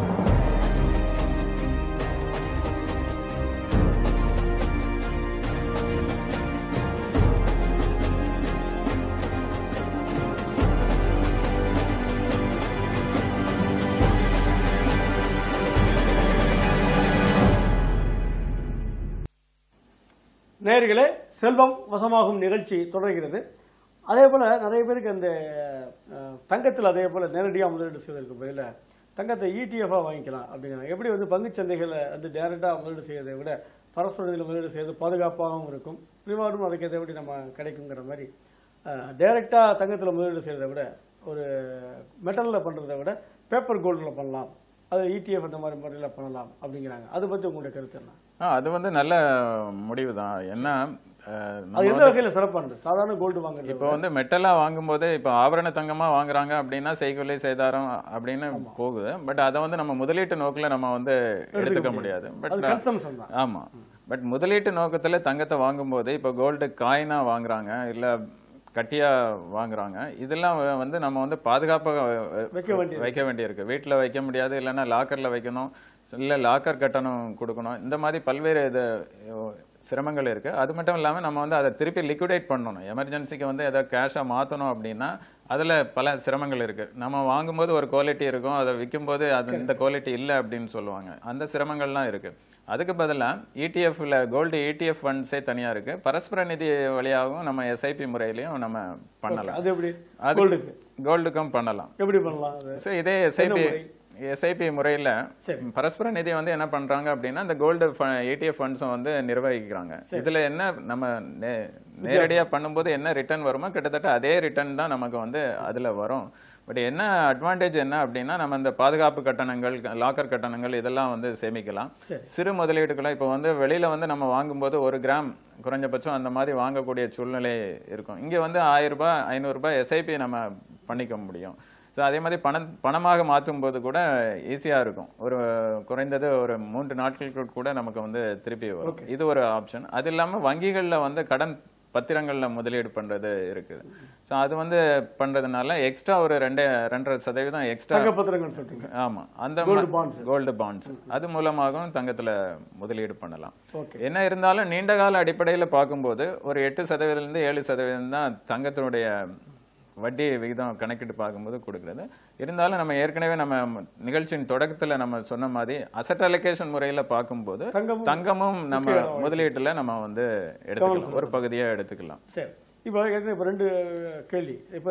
நேர்களே செல்வம் வசமாகும் நிகழ்ச்சி தொடர்கிறது அதே போல் நிறைய பேருக்கு அந்த அஹ், தங்கத்தில் அதே போல் நேரடியாக முதலீடு செய்வதற்கு பதிலா தங்கத்தை இடிஎஃபாக வாங்கிக்கலாம் அப்படிங்கிறாங்க எப்படி வந்து பங்குச் சந்தைகளை வந்து டேரெக்டாக முதலீடு செய்யறதை விட பரஸ்பர நிதியில் முதலீடு செய்வது பாதுகாப்பாகவும் இருக்கும் ரிவார்டும் அதுக்கு எப்படி நம்ம கிடைக்குங்கிற மாதிரி டைரெக்டாக தங்கத்தில் முதலீடு செய்கிறத விட ஒரு மெட்டலில் பண்ணுறதை விட பேப்பர் கோல்டில் பண்ணலாம் அது இடிஎஃப் அந்த மாதிரி முறையில் பண்ணலாம் அப்படிங்கிறாங்க அதை பற்றி உங்களுடைய கருத்து என்ன ஆ, அது வந்து நல்ல முடிவு தான் என்ன அஹ், நம்ம அது எந்த வகையில் சிறப்பானது சாதாரண கோல்டு வாங்குறது இப்போ வந்து மெட்டலா வாங்கும்போது இப்போ ஆபரண தங்கமா வாங்குறாங்க அப்படின்னா செய்கொலை செய்தாரம் அப்படின்னு போகுது பட் அதை வந்து நம்ம முதலீட்டு நோக்குல நம்ம வந்து எடுத்துக்க முடியாது பட் அது கன்சம்ஷன் தான் ஆமா பட் முதலீட்டு நோக்கத்துல தங்கத்தை வாங்கும்போது இப்போ கோல்டு காயினா வாங்குறாங்க இல்ல கட்டியா வாங்குறாங்க இதெல்லாம் வந்து நம்ம வந்து பாதுகாப்பாக வைக்க வேண்டியது. வைக்க வேண்டியிருக்கு வீட்ல வைக்க முடியாது இல்லைன்னா லாக்கர்ல வைக்கணும் இல்ல லாக்கர் கட்டணம் கொடுக்கணும் இந்த மாதிரி பல்வேறு இது அஹ், சிரமங்கள் இருக்கு அது மட்டும் இல்லாம நம்ம வந்து அதை திருப்பி லிக்விடேட் பண்ணணும் எமர்ஜென்சிக்கு வந்து எதாவது கேஷா மாத்தணும் அப்படின்னா அதுல பல சிரமங்கள் இருக்கு நம்ம வாங்கும்போது ஒரு குவாலிட்டி இருக்கும் அதை விற்கும்போது அது இந்த குவாலிட்டி இல்லை அப்படின்னு சொல்லுவாங்க அந்த சிரமங்கள்லாம் இருக்கு அதுக்கு பதிலா இடிஎஃப்ல கோல்டு இடிஎஃப் ஃபண்ட்ஸே தனியா இருக்கு பரஸ்பர நிதி வழியாகவும் நம்ம எஸ்ஐபி முறையிலையும் நம்ம பண்ணலாம் அது எப்படி அது கோல்டுக்கு கோல்டுக்கும் பண்ணலாம் எப்படி பண்ணலாம் அது ஸோ இதே எஸ்ஐபி முறை? எஸ்ஐபி முறையில சரி. பரஸ்பர நிதி வந்து என்ன பண்றாங்க அப்படின்னா இந்த கோல்டு ஏடிஎஃப் ஃபண்ட்ஸும் வந்து நிர்வகிக்கிறாங்க இதுல என்ன நம்ம நே- நேரடியா பண்ணும்போது என்ன ரிட்டர்ன் வருமோ கிட்டத்தட்ட அதே ரிட்டர்ன் தான் நமக்கு வந்து அதுல வரும் பட் என்ன அட்வான்டேஜ் என்ன அப்படின்னா நம்ம இந்த பாதுகாப்பு கட்டணங்கள் லாக்கர் கட்டணங்கள் இதெல்லாம் வந்து சேமிக்கலாம் சரி. சிறு முதலீடுகளை இப்போ வந்து வெளியில வந்து நம்ம வாங்கும்போது ஒரு கிராம் குறைஞ்சபட்சம் அந்த மாதிரி வாங்கக்கூடிய சூழ்நிலை இருக்கும் இங்க வந்து ஆயிரம் ரூபாய் ஐநூறு ரூபாய் எஸ்ஐபி நம்ம பண்ணிக்க முடியும் ஸோ அதே மாதிரி பணம் பணமாக மாற்றும் போது கூட ஈஸியா இருக்கும் ஒரு குறைந்தது ஒரு மூன்று நாட்களுக்கு கூட நமக்கு வந்து திருப்பி வரும் இது ஒரு ஆப்ஷன் அது இல்லாம வங்கிகள்ல வந்து கடன் பத்திரங்கள்ல முதலீடு பண்றது இருக்குது ஸோ அது வந்து பண்றதுனால எக்ஸ்ட்ரா ஒரு ரெண்டு ரெண்டரை சதவீதம் எக்ஸ்ட்ரா தங்க பத்திரங்கள் சொல்றீங்க ஆமா அந்த Gold bonds. கோல்டு பாண்ட்ஸ் அது மூலமாகவும் தங்கத்துல முதலீடு பண்ணலாம் ஓகே என்ன இருந்தாலும் நீண்ட கால அடிப்படையில பார்க்கும்போது ஒரு எட்டு சதவீதம் இருந்து ஏழு சதவீதம் தான் தங்கத்தினுடைய வட்டி விகிதம் கணக்கிட்டு பார்க்கும்போது கொடுக்கிறது இருந்தாலும் நம்ம ஏற்கனவே நம்ம நிகழ்ச்சியின் தொடக்கத்துல நம்ம சொன்ன மாதிரி அசட் அலோகேஷன் முறையில பார்க்கும்போது தங்கமும் தங்கமும் நம்ம முதலீட்டுல நம்ம வந்து எடுத்துக்கலாம் ஒரு பகுதியா எடுத்துக்கலாம் சரி இப்போ ஏற்கனவே இப்போ ரெண்டு கேள்வி இப்போ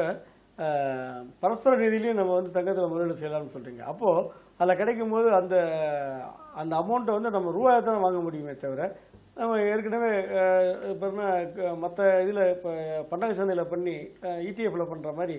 பரஸ்பர நிதியிலையும் நம்ம வந்து தங்கத்தில் முதலீடு செய்யலாம்னு சொல்றீங்க அப்போது அதில் கிடைக்கும் போது அந்த அந்த அமௌண்ட்டை வந்து நம்ம ரூபாயை தான் வாங்க முடியுமே தவிர நம்ம ஏற்கனவே அஹ், இப்போ என்ன மற்ற இதில் இப்போ பண்டக சந்தையில் பண்ணி இடிஎஃப்ல பண்ணுற மாதிரி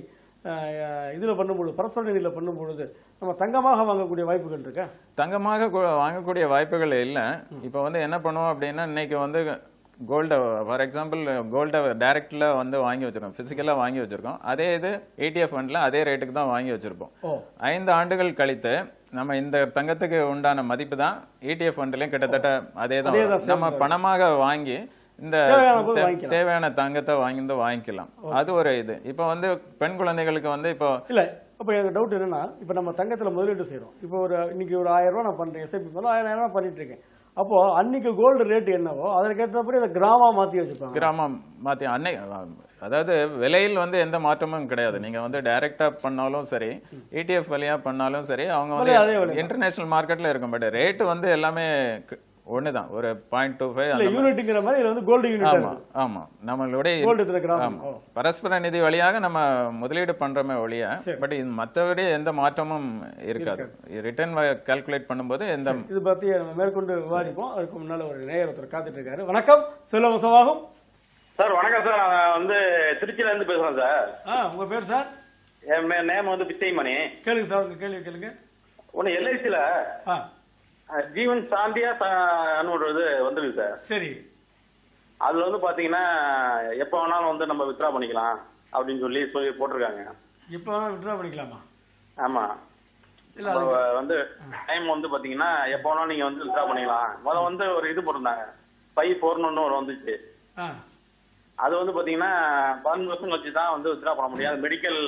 இதில் பண்ணும்பொழுது பரஸ்பர நிதியில் பண்ணும்பொழுது நம்ம தங்கமாக வாங்கக்கூடிய வாய்ப்புகள் இருக்கா தங்கமாக கு- வாங்கக்கூடிய வாய்ப்புகள் இல்லை இப்போ வந்து என்ன பண்ணுவோம் அப்படின்னா இன்னைக்கு வந்து கோல்டை ஃபார் எக்ஸாம்பிள் கோல்டை டைரக்டில் வந்து வாங்கி வச்சிருக்கோம் ஃபிசிக்கலாக வாங்கி வச்சிருக்கோம் அதே இது ஏடிஎஃப் ஃபண்டில் அதே ரேட்டுக்கு தான் வாங்கி வச்சிருப்போம் ஓ ஐந்து ஆண்டுகள் கழித்து நம்ம இந்த தங்கத்துக்கு உண்டான மதிப்பு தான் இடிஎஃப் ஃபண்ட்லயும் கிட்டத்தட்ட அதே தான் அதே வரும். தான் நம்ம பணமாக வாங்கி இந்த தேவையான போது தே- வாங்கிக்கலாம். தேவையான தங்கத்தை வாங்கி வந்து வாங்கிக்கலாம் அது ஒரு இது இப்போ வந்து பெண் குழந்தைகளுக்கு வந்து இப்போ இல்லை அப்போ எனக்கு டவுட் என்னன்னா இப்போ நம்ம தங்கத்தில் முதலீடு செய்கிறோம் இப்போ ஒரு இன்னைக்கு ஒரு ஆயிரம் ரூபா நான் பண்ணுறேன் எஸ்ஐபி போல ஆயிரம் ரூபா பண்ணிட்டு இருக்கேன் அப்போ அன்னைக்கு கோல்டு ரேட் என்னவோ அதற்கேற்றபடி அதை கிராமா மாற்றி வச்சுப்பாங்க கிராமம் மாத்தி அன்னை அதாவது விலையில் வந்து எந்த மாற்றமும் கிடையாது நீங்க வந்து டைரக்டா பண்ணாலும் சரி ETF வழியா பண்ணாலும் சரி அவங்க விலை அதே வந்து விலை இன்டர்நேஷனல் மார்க்கெட்ல இருக்கும் பட் ரேட் வந்து எல்லாமே க- ஒண்ணுதான் ஒரு பாயிண்ட் டூ இல்லை ஃபைவ் யூனிட்டுங்கிற மாதிரி இதில் வந்து கோல்டு யூனிட் ஆமா ஆமா நம்மளுடைய கோல்டு இத்தனை கிராம் ஆமா. ஓ பரஸ்பர நிதி வழியாக நம்ம முதலீடு பண்றோமே ஒழிய சரி. பட் இது மற்றபடி எந்த மாற்றமும் இருக்காது ரிட்டர்ன் கால்குலேட் பண்ணும்போது எந்த இது பற்றி நம்ம மேற்கொண்டு விவாதிப்போம் அதுக்கு முன்னால் ஒரு நேயர் ஒருத்தர் காத்துட்டு இருக்காரு வணக்கம் செல்வமசமாகும் சார் வணக்கம் சார் நான் வந்து திருச்சியில இருந்து பேசுறேன் சார் ஆ உங்கள் பேர் சார் என் நேம் வந்து பிச்சைமணி கேளுங்க சார் உங்கள் கேள்வி கேளுங்க ஒன்னு எல்ஐசில ஆ ஜீவன் சாந்தியா சான்னு ஒரு இது வந்துருக்கு சார் சரி அதுல வந்து பாத்தீங்கன்னா எப்ப வேணாலும் வந்து நம்ம வித்ரா பண்ணிக்கலாம் அப்படின்னு சொல்லி சொல்லி போட்டிருக்காங்க இப்போ வேணால் விட்ரா பண்ணிக்கலாமா ஆமா இல்லை நம்ம அது வந்து டைம் வந்து பாத்தீங்கன்னா எப்ப வேணாலும் நீங்க வந்து வித்ரா பண்ணிக்கலாம் முதல்ல வந்து ஒரு இது போட்டிருந்தாங்க ஃபைவ் ஃபோர்னு ஒன்று ஒரு வந்துச்சு ஆ அது வந்து பாத்தீங்கன்னா பதினஞ்சு வருஷம் கழிச்சு தான் வந்து வித்ரா பண்ண முடியும் மெடிக்கல்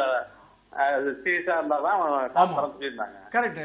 சீரியஸா இருந்தா தான் காசு தர சொல்லியிருந்தாங்க கரெக்டு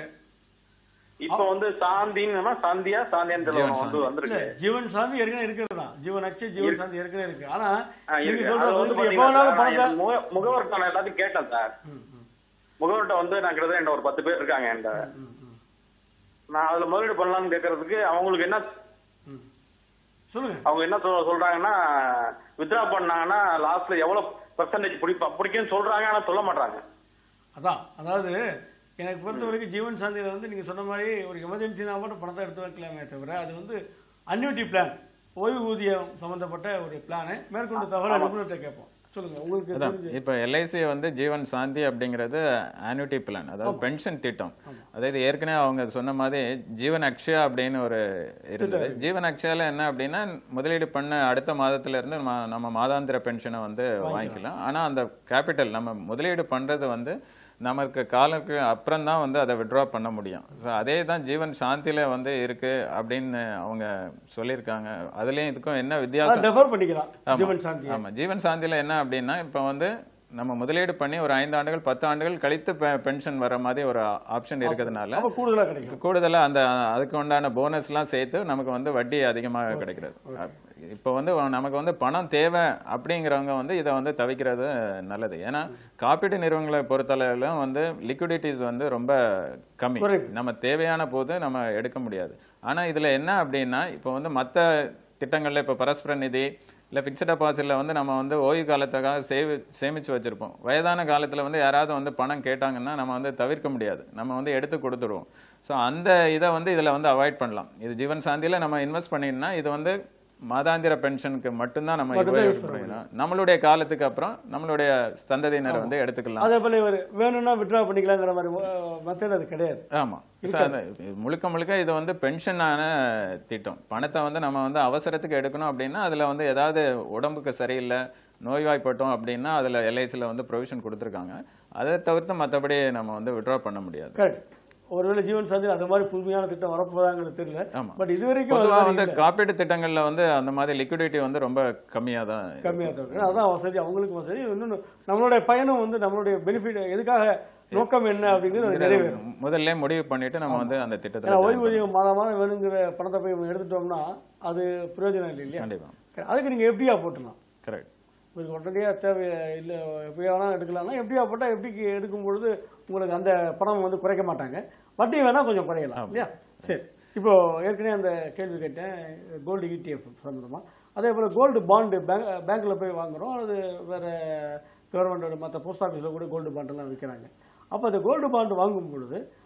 இப்ப வந்து சாந்தின்னு சாந்தியா சாந்தியான்னு தெரியல ஜீவன் வந்து இல்ல வந்திருக்கு ஜீவன் சாந்தி ஏற்கனவே இருக்கிறது தான் ஜீவன் அக்ஷய் ஜீவன் சாந்தி ஏற்கனவே இருக்கு ஆனா ஆ, நீங்க இருக்கு. சொல்ற அது வந்து வந்து எப்ப வேணாலும் பாத்தீங்கன்னா, பணத்தை நான் முக- முகவர்கிட்ட நான் எல்லாத்தையும் கேட்டேன் சார் ம், ம், முகவர்கிட்ட வந்து நான் கிட்டத்தட்ட என்கிட்ட ஒரு பத்து பேர் இருக்காங்க என்கிட்ட ம், ம், நான் அதுல முதலீடு பண்ணலாம்னு கேட்கறதுக்கு அவங்களுக்கு என்ன ம். சொல்லுங்க அவங்க என்ன சொல்- சொல்றாங்கன்னா வித்ரா பண்ணாங்கன்னா லாஸ்ட்ல எவ்வளவு பெர்சன்டேஜ் பிடிப்பா பிடிக்கும்னு சொல்றாங்க ஆனா சொல்ல மாட்டாங்க அதான் அதாவது எனக்கு பொறுத்த வரைக்கும் ஜீவன் சாந்தியில வந்து நீங்க சொன்ன மாதிரி ஒரு எமர்ஜென்சினா மட்டும் பணத்தை எடுத்து வைக்கலாமே தவிர அது வந்து அன்யூட்டி பிளான் ஓய்வூதியம் சம்பந்தப்பட்ட ஒரு பிளானு மேற்கொண்டு தகவல் நிபுணர்கிட்ட கேட்போம் சொல்லுங்க உங்களுக்கு அதான் தெரிஞ்சு இப்ப எல்ஐசி வந்து ஜீவன் சாந்தி அப்படிங்கிறது ஆனுட்டி பிளான் அதாவது பென்ஷன் திட்டம் அதாவது ஏற்கனவே அவங்க சொன்ன மாதிரி ஜீவன் அக்ஷயா அப்படின்னு ஒரு இருந்தது ஜீவன் அக்ஷயால என்ன அப்படின்னா முதலீடு பண்ண அடுத்த மாதத்துல இருந்து நம்ம நம்ம மாதாந்திர பென்ஷனை வந்து வாங்கிக்கலாம் ஆனா அந்த கேபிட்டல் நம்ம முதலீடு பண்றது வந்து நமக்கு காலுக்கு அப்புறம் தான் வந்து அதை விட்ரா பண்ண முடியும் ஸோ அதே தான் ஜீவன் சாந்தியில வந்து இருக்கு அப்படின்னு அவங்க சொல்லியிருக்காங்க அதுலயும் இதுக்கும் என்ன வித்தியாசம் டெஃபர் பண்ணிக்கலாம் ஆமா. ஜீவன் சாந்தி ஆமா ஜீவன் சாந்தியில என்ன அப்படின்னா இப்ப வந்து நம்ம முதலீடு பண்ணி ஒரு ஐந்து ஆண்டுகள் பத்து ஆண்டுகள் கழித்து பெ- பென்ஷன் வர மாதிரி ஒரு ஆப்ஷன் இருக்கிறதுனால அப்ப கூடுதலா கிடைக்கும் கூடுதலா அந்த அதுக்கு உண்டான போனஸ் எல்லாம் சேர்த்து நமக்கு வந்து வட்டி அதிகமாக கிடைக்கிறது இப்போ வந்து நமக்கு வந்து பணம் தேவை அப்படிங்கிறவங்க வந்து இதை வந்து தவிக்கிறது நல்லது ஏன்னா காப்பீட்டு நிறுவனங்களை பொறுத்தளவிலும் வந்து லிக்விடிட்டிஸ் வந்து ரொம்ப கம்மி குறைவு. நம்ம தேவையான போது நம்ம எடுக்க முடியாது ஆனா இதுல என்ன அப்படின்னா இப்போ வந்து மத்த திட்டங்கள்ல இப்போ பரஸ்பர நிதி இல்ல ஃபிக்ஸ்ட் டெபாசிட்ல வந்து நம்ம வந்து ஓய்வு காலத்துக்காக சேவி சேமிச்சு வச்சிருப்போம் வயதான காலத்துல வந்து யாராவது வந்து பணம் கேட்டாங்கன்னா நம்ம வந்து தவிர்க்க முடியாது நம்ம வந்து எடுத்து கொடுத்துருவோம் ஸோ அந்த இதை வந்து இதுல வந்து அவாய்ட் பண்ணலாம் இது ஜீவன் சாந்தியில நம்ம இன்வெஸ்ட் பண்ணிடனா இது வந்து மாதாந்திர பென்ஷனுக்கு மட்டும்தான் நம்ம மட்டும்தான் use உபயோகப்படுத்தணும் நம்மளுடைய காலத்துக்கு அப்புறம் நம்மளுடைய சந்ததியினரை வந்து எடுத்துக்கலாம் அதே போல இவர் வேணும்னா விட்ரா பண்ணிக்கலாங்கிற மாதிரி மெத்தட் அது கிடையாது ஆமா So, அது முழுக்க முழுக்க இது வந்து பென்ஷனான திட்டம் பணத்தை வந்து நம்ம வந்து அவசரத்துக்கு எடுக்கணும் அப்படின்னா அதுல வந்து ஏதாவது உடம்புக்கு சரியில்லை நோய்வாய்ப்பட்டோம் அப்படின்னா அதுல எல்ஐசியில் வந்து ப்ரொவிஷன் கொடுத்துருக்காங்க அதை தவிர்த்து மற்றபடி நம்ம வந்து விட்ரா பண்ண முடியாது கரெக்ட் ஒருவேளை ஜீவன் சாந்தி அந்த மாதிரி புதுமையான திட்டம் வரப்போதாங்கிறது தெரியல ஆமா. பட் இது வரைக்கும் அது பொதுவா மாதிரி வந்து இல்ல. காப்பீட்டு திட்டங்கள்ல வந்து அந்த மாதிரி லிக்விடிட்டி வந்து ரொம்ப கம்மியா தான் இருக்கு. கம்மியா தான் இருக்கு அதான் வசதி அவங்களுக்கு வசதி இன்னொன்று நம்மளுடைய பயணம் வந்து நம்மளுடைய பெனிஃபிட் எதுக்காக நோக்கம் என்ன அப்படிங்கிறது அது நிறைவேறும் முதல்ல முடிவு பண்ணிட்டு நம்ம வந்து அந்த ஏன்னா திட்டத்துல ஓய்வூதியம் மாதம் மாதம் வேணுங்கிற பணத்தை போய் நம்ம எடுத்துட்டோம்னா அது பிரயோஜனம் இல்லை இல்லையா கண்டிப்பா அதுக்கு நீங்க எப்படியா போட்டுலாம் கரெக்ட் உங்களுக்கு உடனடியாக தேவை இல்லை எப்படி வேணாலும் எடுக்கலாம்னா எப்படியா போட்டால் எப்படிக்கு எடுக்கும் பொழுது உங்களுக்கு அந்த பணம் வந்து குறைக்க மாட்டாங்க வட்டி வேணால் கொஞ்சம் குறையலாம் இல்லையா சரி இப்போ ஏற்கனவே அந்த கேள்வி கேட்டேன் கோல்டு இடிஎஃப் சம்மந்தமாக அதே போல் கோல்டு பாண்டு பேங்க் பேங்க்கில் போய் வாங்குறோம் அல்லது வேறு கவர்மெண்டோட மற்ற போஸ்ட் ஆஃபீஸில் கூட கோல்டு பாண்டெல்லாம் விற்கிறாங்க அப்போ அந்த கோல்டு பாண்டு வாங்கும் பொழுது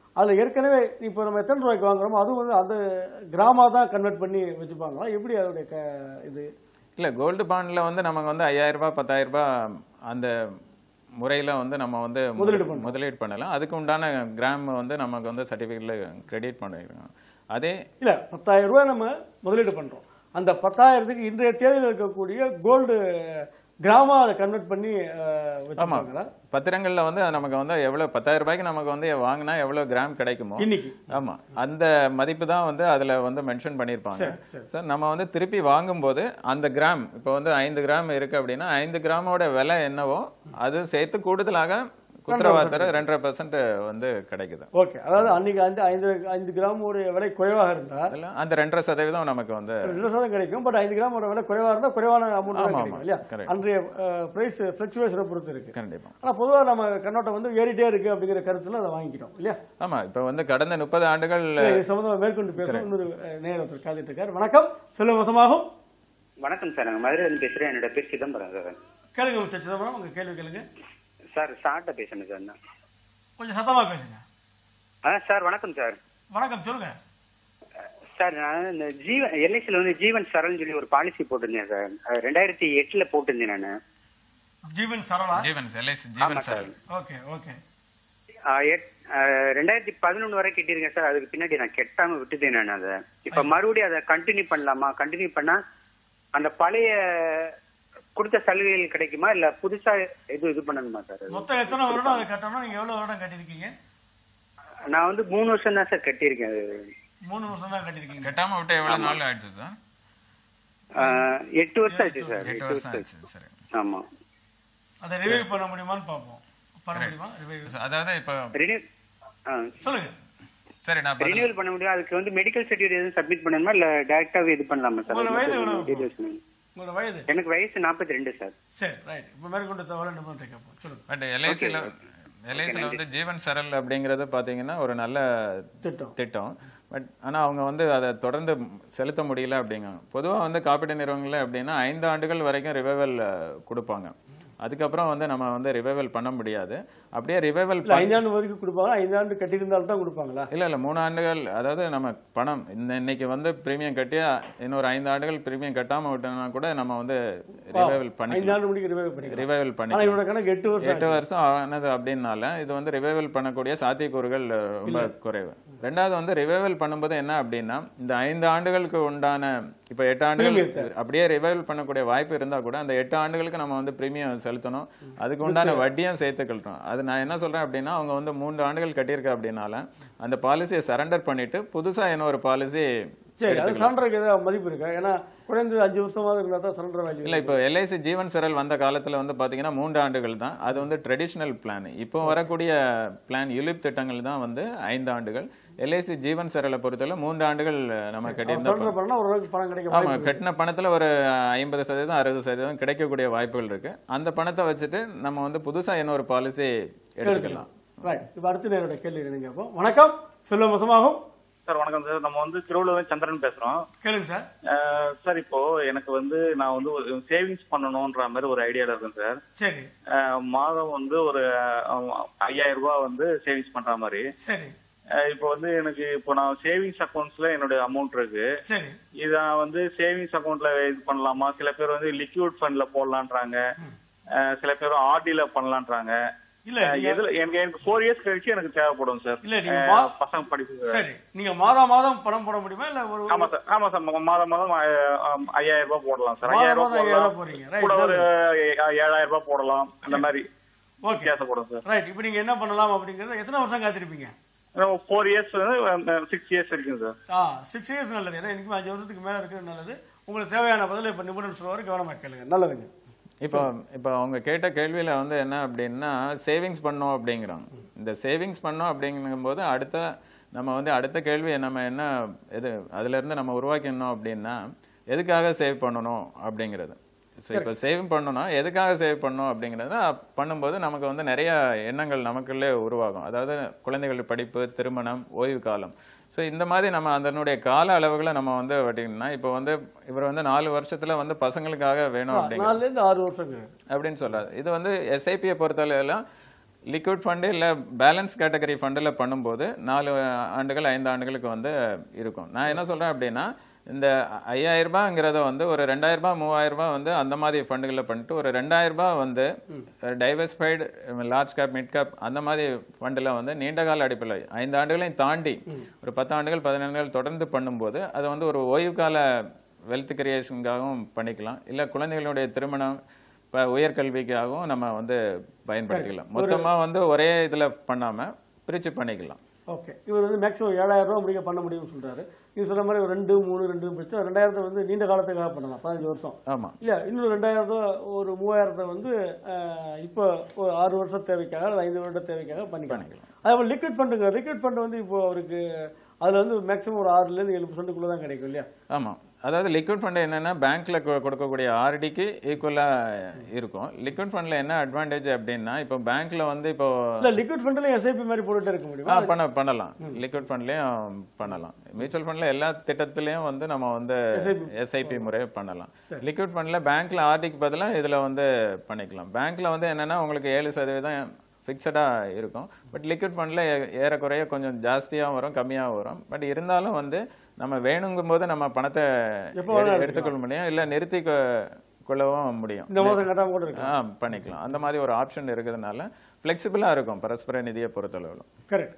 அதில் ஏற்கனவே இப்போ நம்ம எத்தனை ரூபாய்க்கு வாங்குறோமோ அதுவும் வந்து அந்த கிராமா தான் கன்வெர்ட் பண்ணி வச்சுப்பாங்களா எப்படி அதோடைய க இது இல்ல கோல்டு பாண்ட்ல வந்து நமக்கு வந்து ஐயாயிரம் ரூபாய் பத்தாயிரம் ரூபாய் அந்த முறையில வந்து நம்ம வந்து மு- முதலீடு பண்ணலாம். முதலீடு பண்ணலாம் அதுக்கு உண்டான கிராம் வந்து நமக்கு வந்து சர்டிஃபிகேட்ல கிரெடிட் பண்ணிருக்கோம் அதே இல்லை பத்தாயிரம் ரூபாய் நம்ம முதலீடு பண்ணுறோம் அந்த பத்தாயிரத்துக்கு இன்றைய தேதியில் இருக்கக்கூடிய கோல்டு கிராமா அதை கன்வெர்ட் பண்ணி அஹ், வச்சுப்பாங்களா பத்திரங்கள்ல வந்து நமக்கு வந்து எவ்வளவு பத்தாயிரம் ரூபாய்க்கு நமக்கு வந்து வாங்கினா எவ்வளவு கிராம் கிடைக்குமோ இன்னைக்கு ஆமா அந்த மதிப்பு தான் வந்து அதுல வந்து மென்ஷன் பண்ணிருப்பாங்க சரி, சரி. சார் நம்ம வந்து திருப்பி வாங்கும்போது அந்த கிராம் இப்போ வந்து ஐந்து கிராம் இருக்கு அப்படின்னா ஐந்து கிராமோட விலை என்னவோ அது சேர்த்து கூடுதலாக குத்திரவாத்தர ரெண்டரை பெர்சன்ட் வந்து கிடைக்குது ஓகே அதாவது அன்னைக்கு அந்த ஐந்து ஐந்து கிராம் ஒரு விலை குறைவாக இருந்தால் அதுல அந்த ரெண்டரை சதவீதம் நமக்கு வந்து ரெண்டு சதம் கிடைக்கும் பட் ஐந்து கிராம் ஒரு விலை குறைவாக இருந்தால் குறைவான அமௌண்ட் ஆமா, கிடைக்கும் ஆமா. இல்லையா Correct. அன்றைய பிரைஸ் ஃபிளக்சுவேஷனை பொறுத்து இருக்கு கண்டிப்பா ஆனா பொதுவா நம்ம கண்ணோட்டம் வந்து ஏறிட்டே இருக்கு அப்படிங்கிற கருத்துல அதை வாங்கிக்கிறோம் இல்லையா ஆமா இப்ப வந்து கடந்த முப்பது ஆண்டுகள் இது சம்பந்தமா மேற்கொண்டு பேசும் இன்னொரு அஹ், நேயர் ஒருத்தர் காத்துட்டு இருக்காரு வணக்கம் செல்வ வசமாகும் வணக்கம் சார் நாங்கள் மதுரையிலிருந்து பேசுகிறேன் என்னோட பேர் சிதம்பரம் சார் கேளுங்க மிஸ்டர் சிதம்பரம் உங்க கேள்வி கேளுங்க சார் சார்ட்ட பேசணும் சார் நான் கொஞ்சம் சத்தமா பேசுங்க ஆ சார் வணக்கம் சார் வணக்கம் சொல்லுங்க சார் நான் இந்த ஜீவன் எல்ஐசியில் வந்து ஜீவன் சரள்னு சொல்லி ஒரு பாலிசி போட்டிருந்தேன் சார் அது ரெண்டாயிரத்தி எட்டில் போட்டிருந்தேன் நான் ஜீவன் சரளா ஜீவன் எல்ஐசி ஆமாம் சார் ஓகே ஓகே ரெண்டாயிரத்தி பதினொன்று வரை கட்டியிருக்கேன் சார் அதுக்கு பின்னாடி நான் கெட்டாம விட்டுட்டேன் நான் அதை இப்போ மறுபடியும் அதை கண்டினியூ பண்ணலாமா கண்டினியூ பண்ணா அந்த பழைய கொடுத்த சலுகைகள் கிடைக்குமா இல்ல புதுசா இது இது பண்ணணுமா சார் அது? மொத்தம் எத்தனை வருடம் அதை கட்டணும் நீங்க எவ்வளவு வருடம் கட்டிருக்கீங்க நான் வந்து மூணு வருஷம் தான் சார் கட்டியிருக்கேன் அது மூணு வருஷம் தான் கட்டிருக்கீங்க கட்டாம விட்டு எவ்வளவு நாள் ஆயிடுச்சு சார் ஆ, எட்டு வருஷம் ஆச்சு சார் எட்டு எட்டு வருஷம் வருஷம் ஆச்சு சரி ஆமா அதை ரிவைவ் பண்ண முடியுமான்னு பார்ப்போம் பண்ண முடியுமா ரிவைவ் அதாவது இப்ப ரினியூ சொல்லுங்க சரி நான் பதில் ரினியூவல் பண்ண முடியும் அதுக்கு வந்து மெடிக்கல் சர்டிஃபிகேட் எதுவும் சப்மிட் பண்ணணுமா இல்ல டைரக்டாவே இது பண்ணலாமா சார் உங்களோட வயது எவ்வளவு அது details வேணும். உங்களோட வயது எனக்கு வயசு 42 ரெண்டு சார் சரி ரைட் இப்போ மேற்கொண்டு தகவலை நிபுணர் கேட்போம் சொல்லுங்க பட் எல்ஐசியில் எல்ஐசியில் வந்து ஜீவன் சரல் அப்படிங்கிறது பாத்தீங்கன்னா ஒரு நல்ல திட்டம் திட்டம் பட் ஆனா அவங்க வந்து அதை தொடர்ந்து செலுத்த முடியல அப்படிங்க பொதுவா வந்து காப்பீட்டு நிறுவனங்கள்ல அப்படின்னா ஐந்து ஆண்டுகள் வரைக்கும் ரிவைவல் கொடுப்பாங்க அதுக்கப்புறம் வந்து நம்ம வந்து ரிவைவல் பண்ண முடியாது அப்படியே ரிவைவல் இல்ல ஐந்தாண்டு வரைக்கும் கொடுப்பாங்க ஐந்தாண்டு கட்டியிருந்தாலும் தான் கொடுப்பாங்களா இல்ல இல்ல மூணு ஆண்டுகள் அதாவது நம்ம பணம் இந்த இன்னைக்கு வந்து பிரீமியம் கட்டி இன்னொரு ஐந்து ஆண்டுகள் பிரீமியம் கட்டாம விட்டோம்னா கூட நம்ம வந்து ரிவைவல் பண்ணி ஐந்தாண்டு முடிக்க ரிவைவ் பண்ணிக்கலாம் ரிவைவல் ஆனா பண்ணி இவரோட கணக்கு எட்டு வருஷம் எட்டு வருஷம் ஆனது அப்படின்னால இது வந்து ரிவைவல் பண்ணக்கூடிய சாத்தியக்கூறுகள் அஹ், ரொம்ப குறைவு ரெண்டாவது வந்து ரிவைவல் பண்ணும்போது என்ன அப்படின்னா இந்த ஐந்து ஆண்டுகளுக்கு உண்டான இப்ப எட்டு ஆண்டுகள் அப்படியே ரிவைவல் பண்ணக்கூடிய வாய்ப்பு இருந்தா கூட அந்த எட்டு ஆண்டுகளுக்கு நம்ம வந்து பிரீமியம் செலுத்தணும் அதுக்கு உண்டான வட்டியும் சேர்த்துக்கொள்றோம் அது நான் என்ன சொல்றேன் அப்படின்னா அவங்க வந்து மூன்று ஆண்டுகள் கட்டியிருக்க அப்படின்னால அந்த பாலிசியை சரண்டர் பண்ணிட்டு புதுசா இன்னொரு பாலிசி சரி அது சரண்டருக்கு ஏதாவது மதிப்பு இருக்கா ஏன்னா குறைந்தது அஞ்சு வருஷமாவது இருந்தா தான் சரண்டர் வேல்யூ இல்ல இப்போ எல்ஐசி ஜீவன் சரல் வந்த காலத்துல வந்து பாத்தீங்கன்னா மூன்று ஆண்டுகள் தான் அது வந்து ட்ரெடிஷ்னல் பிளான் இப்போ வரக்கூடிய பிளான் யுலிப் திட்டங்கள் தான் வந்து ஐந்து ஆண்டுகள் எல்ஐசி ஜீவன் சரலை பொறுத்தவரை மூன்று ஆண்டுகள் நம்ம கட்டியிருந்தா சரண்டர் பண்ணா ஓரளவுக்கு பணம் கிடைக்க ஆமா வாய்ப்பு கட்டின பணத்துல ஒரு ஐம்பது சதவீதம் அறுபது சதவீதம் கிடைக்கக்கூடிய வாய்ப்புகள் இருக்கு அந்த பணத்தை வச்சுட்டு நம்ம வந்து புதுசா இன்னொரு பாலிசி எடுத்துக்கலாம் ரைட் இப்போ அடுத்த நேரோட கேள்வி நீங்க கேட்போம் வணக்கம் செல்வம் வசமாகும் சார் வணக்கம் சார் நம்ம வந்து திருவள்ளுவர் சந்திரன் பேசுறோம் கேளுங்க சார் அஹ், சார் இப்போ எனக்கு வந்து நான் வந்து ஒரு சேவிங்ஸ் பண்ணணும்ன்ற மாதிரி ஒரு ஐடியால இருக்கேன் சார் சரி அஹ், மாதம் வந்து ஒரு அஹ், ஐயாயிரம் ரூபாய் வந்து சேவிங்ஸ் பண்ற மாதிரி சரி அஹ், இப்போ வந்து எனக்கு இப்போ நான் சேவிங்ஸ் அக்கௌண்ட்ஸ்ல என்னுடைய அமௌண்ட் இருக்கு சரி இத வந்து சேவிங்ஸ் அக்கௌண்ட்ல இது பண்ணலாமா சில பேர் வந்து லிக்விட் ஃபண்ட்ல போடலான்றாங்க அஹ், சில பேர் ஆர்டில பண்ணலான்றாங்க இல்ல அஹ், நீங்க- எதுல எனக்கு எனக்கு ஃபோர் இயர்ஸ் கழிச்சு எனக்கு தேவைப்படும் சார் இல்ல, நீங்க அஹ், மா- பசங்க படிப்பு சரி நீங்க மாதா மாதம் பணம் போட முடியுமா இல்ல ஒரு ஆமா சார் ஆமா சார் ம- மாதம் மாதம் அஹ், அஹ், ஐயாயிரம் ரூபாய் போடலாம் சார் மாதம் ஐயாயிரம் மாதம் ரூபாய் ஐயாயிரம் போடலாம் போடுறீங்க. Right, கூட ஒரு நல்லது. அஹ், ஏழாயிரம் ரூபாய் போடலாம் அந்த மாதிரி ஓகே வித்தியாசப்படும் சார் ரைட் இப்போ நீங்க என்ன பண்ணலாம் அப்படிங்கறது எத்தனை வருஷம் காத்திருப்பீங்க ஃபோர் இயர்ஸ் சிக்ஸ் இயர்ஸ் இருக்குங்க சார் ஆ சிக்ஸ் இயர்ஸ் நல்லது ஏன்னா எனக்கு அஞ்சு வருஷத்துக்கு மேல இருக்கிறது நல்லது உங்களுக்கு தேவையான பதில் இப்ப நிபுணர் சொல்லுவாரு கவனமா கேளுங்க நல்லதுங்க இப்போ இப்போ அவங்க கேட்ட கேள்வியில வந்து என்ன அப்படின்னா சேவிங்ஸ் பண்ணோம் அப்படிங்கிறாங்க இந்த சேவிங்ஸ் பண்ணோம் அப்படிங்கும்போது அடுத்த நம்ம வந்து அடுத்த கேள்வி நம்ம என்ன இது அதுல இருந்து நம்ம உருவாக்கணும் அப்படின்னா எதுக்காக சேவ் பண்ணணும் அப்படிங்கிறது ஸோ இப்போ சேவ் பண்ணணும்னா எதுக்காக சேவ் பண்ணணும் அப்படிங்கிறத பண்ணும்போது நமக்கு வந்து நிறைய எண்ணங்கள் நமக்குள்ளே உருவாகும் அதாவது குழந்தைகள் படிப்பு திருமணம் ஓய்வு காலம் ஸோ இந்த மாதிரி நம்ம அதனுடைய கால அளவுகளை நம்ம வந்து பார்த்தீங்கன்னா இப்போ வந்து இவர் வந்து நாலு வருஷத்துல வந்து பசங்களுக்காக வேணும் அப்படிங்கிற நாலுல இருந்து ஆறு வருஷங்க அப்படின்னு சொல்றாரு இது வந்து எஸ்ஐபியை பொறுத்தவரையில லிக்விட் ஃபண்டு இல்லை பேலன்ஸ் கேட்டகரி ஃபண்டில் பண்ணும்போது நாலு ஆண்டுகள் ஐந்து ஆண்டுகளுக்கு வந்து இருக்கும் நான் என்ன சொல்கிறேன் அப்படின்னா இந்த ஐயாயிரம் ரூபாய்ங்கிறத வந்து ஒரு ரெண்டாயிரம் ரூபாய் மூவாயிரம் ரூபாய் வந்து அந்த மாதிரி ஃபண்டுகளில் பண்ணிட்டு ஒரு ரெண்டாயிரம் ரூபாய் வந்து diversified large cap mid cap அந்த மாதிரி ஃபண்டில் வந்து நீண்ட கால அடிப்படையில் ஐந்து ஆண்டுகளையும் தாண்டி ஒரு பத்து ஆண்டுகள் பதினேழு ஆண்டுகள் தொடர்ந்து பண்ணும்போது அதை வந்து ஒரு ஓய்வு கால வெல்த் கிரியேஷனுக்காகவும் பண்ணிக்கலாம் இல்லை குழந்தைகளுடைய திருமணம் இப்போ உயர்கல்விக்காகவும் நம்ம வந்து பயன்படுத்திக்கலாம் மொத்தமா வந்து ஒரே இதுல பண்ணாம பிரிச்சு பண்ணிக்கலாம் ஓகே இவர் வந்து மேக்ஸிமம் ஏழாயிரம் ரூபா முடிக்க பண்ண முடியும்னு சொல்றாரு நீங்க சொன்ன மாதிரி ஒரு ரெண்டு மூணு ரெண்டு பிரச்சனை ரெண்டாயிரத்தை வந்து நீண்ட காலத்துக்காக பண்ணலாம் பதினஞ்சு வருஷம் ஆமா இல்ல இன்னும் ரெண்டாயிரத்தை ஒரு மூவாயிரத்தை வந்து அஹ், இப்போ ஒரு ஆறு வருஷம் தேவைக்காக அல்லது ஐந்து வருட தேவைக்காக பண்ணிக்கலாம் பண்ணிக்கலாம். அதே போல் லிக்விட் ஃபண்டுங்க லிக்விட் ஃபண்ட் வந்து இப்போ அவருக்கு அதுல வந்து மேக்ஸிமம் ஒரு ஆறுல இருந்து ஏழு பர்சன்ட்டுக்குள்ள தான் கிடைக்கும் இல்லையா ஆமா அதாவது லிக்விட் ஃபண்ட் என்னன்னா பேங்க்ல கொ- கொடுக்கக்கூடிய ஆர்டிக்கு ஈக்குவலா இருக்கும் லிக்விட் ஃபண்ட்ல என்ன அட்வான்டேஜ் அப்படின்னா இப்போ பேங்க்ல வந்து இப்போ இல்ல லிக்விட் ஃபண்ட்லயும் எஸ்ஐபி மாதிரி போட்டுட்டே இருக்க ஆ, முடியுமா பண்ண பண்ணலாம் லிக்விட் ஃபண்ட்லயும் பண்ணலாம் மியூச்சுவல் ஃபண்ட்ல எல்லா திட்டத்திலயும் வந்து நம்ம வந்து எஸ்ஐபி முறை பண்ணலாம் லிக்விட் ஃபண்ட்ல பேங்க்ல ஆர்டிக்கு பதிலா இதுல வந்து பண்ணிக்கலாம் பேங்க்ல வந்து என்னன்னா உங்களுக்கு ஏழு சதவீதம் ஃபிக்ஸடா இருக்கும் பட் லிக்விட் ஃபண்ட்ல ஏறக்குறைய கொஞ்சம் ஜாஸ்தியாகவும் வரும் கம்மியாகவும் வரும் பட் இருந்தாலும் வந்து நம்ம வேணுங்கும் போது நம்ம பணத்தை எப்போ வேணா எடு- எடுத்துக்கொள்ள முடியும் இல்ல நிறுத்தி கொ- கொள்ளவும் முடியும் இந்த மாதம் கட்டாம கூட இருக்கு ஆ பண்ணிக்கலாம் அந்த மாதிரி ஒரு ஆப்ஷன் இருக்கிறதுனால ஃபிளெக்சிபிளா இருக்கும் பரஸ்பர நிதியை பொறுத்தளவுல கரெக்ட்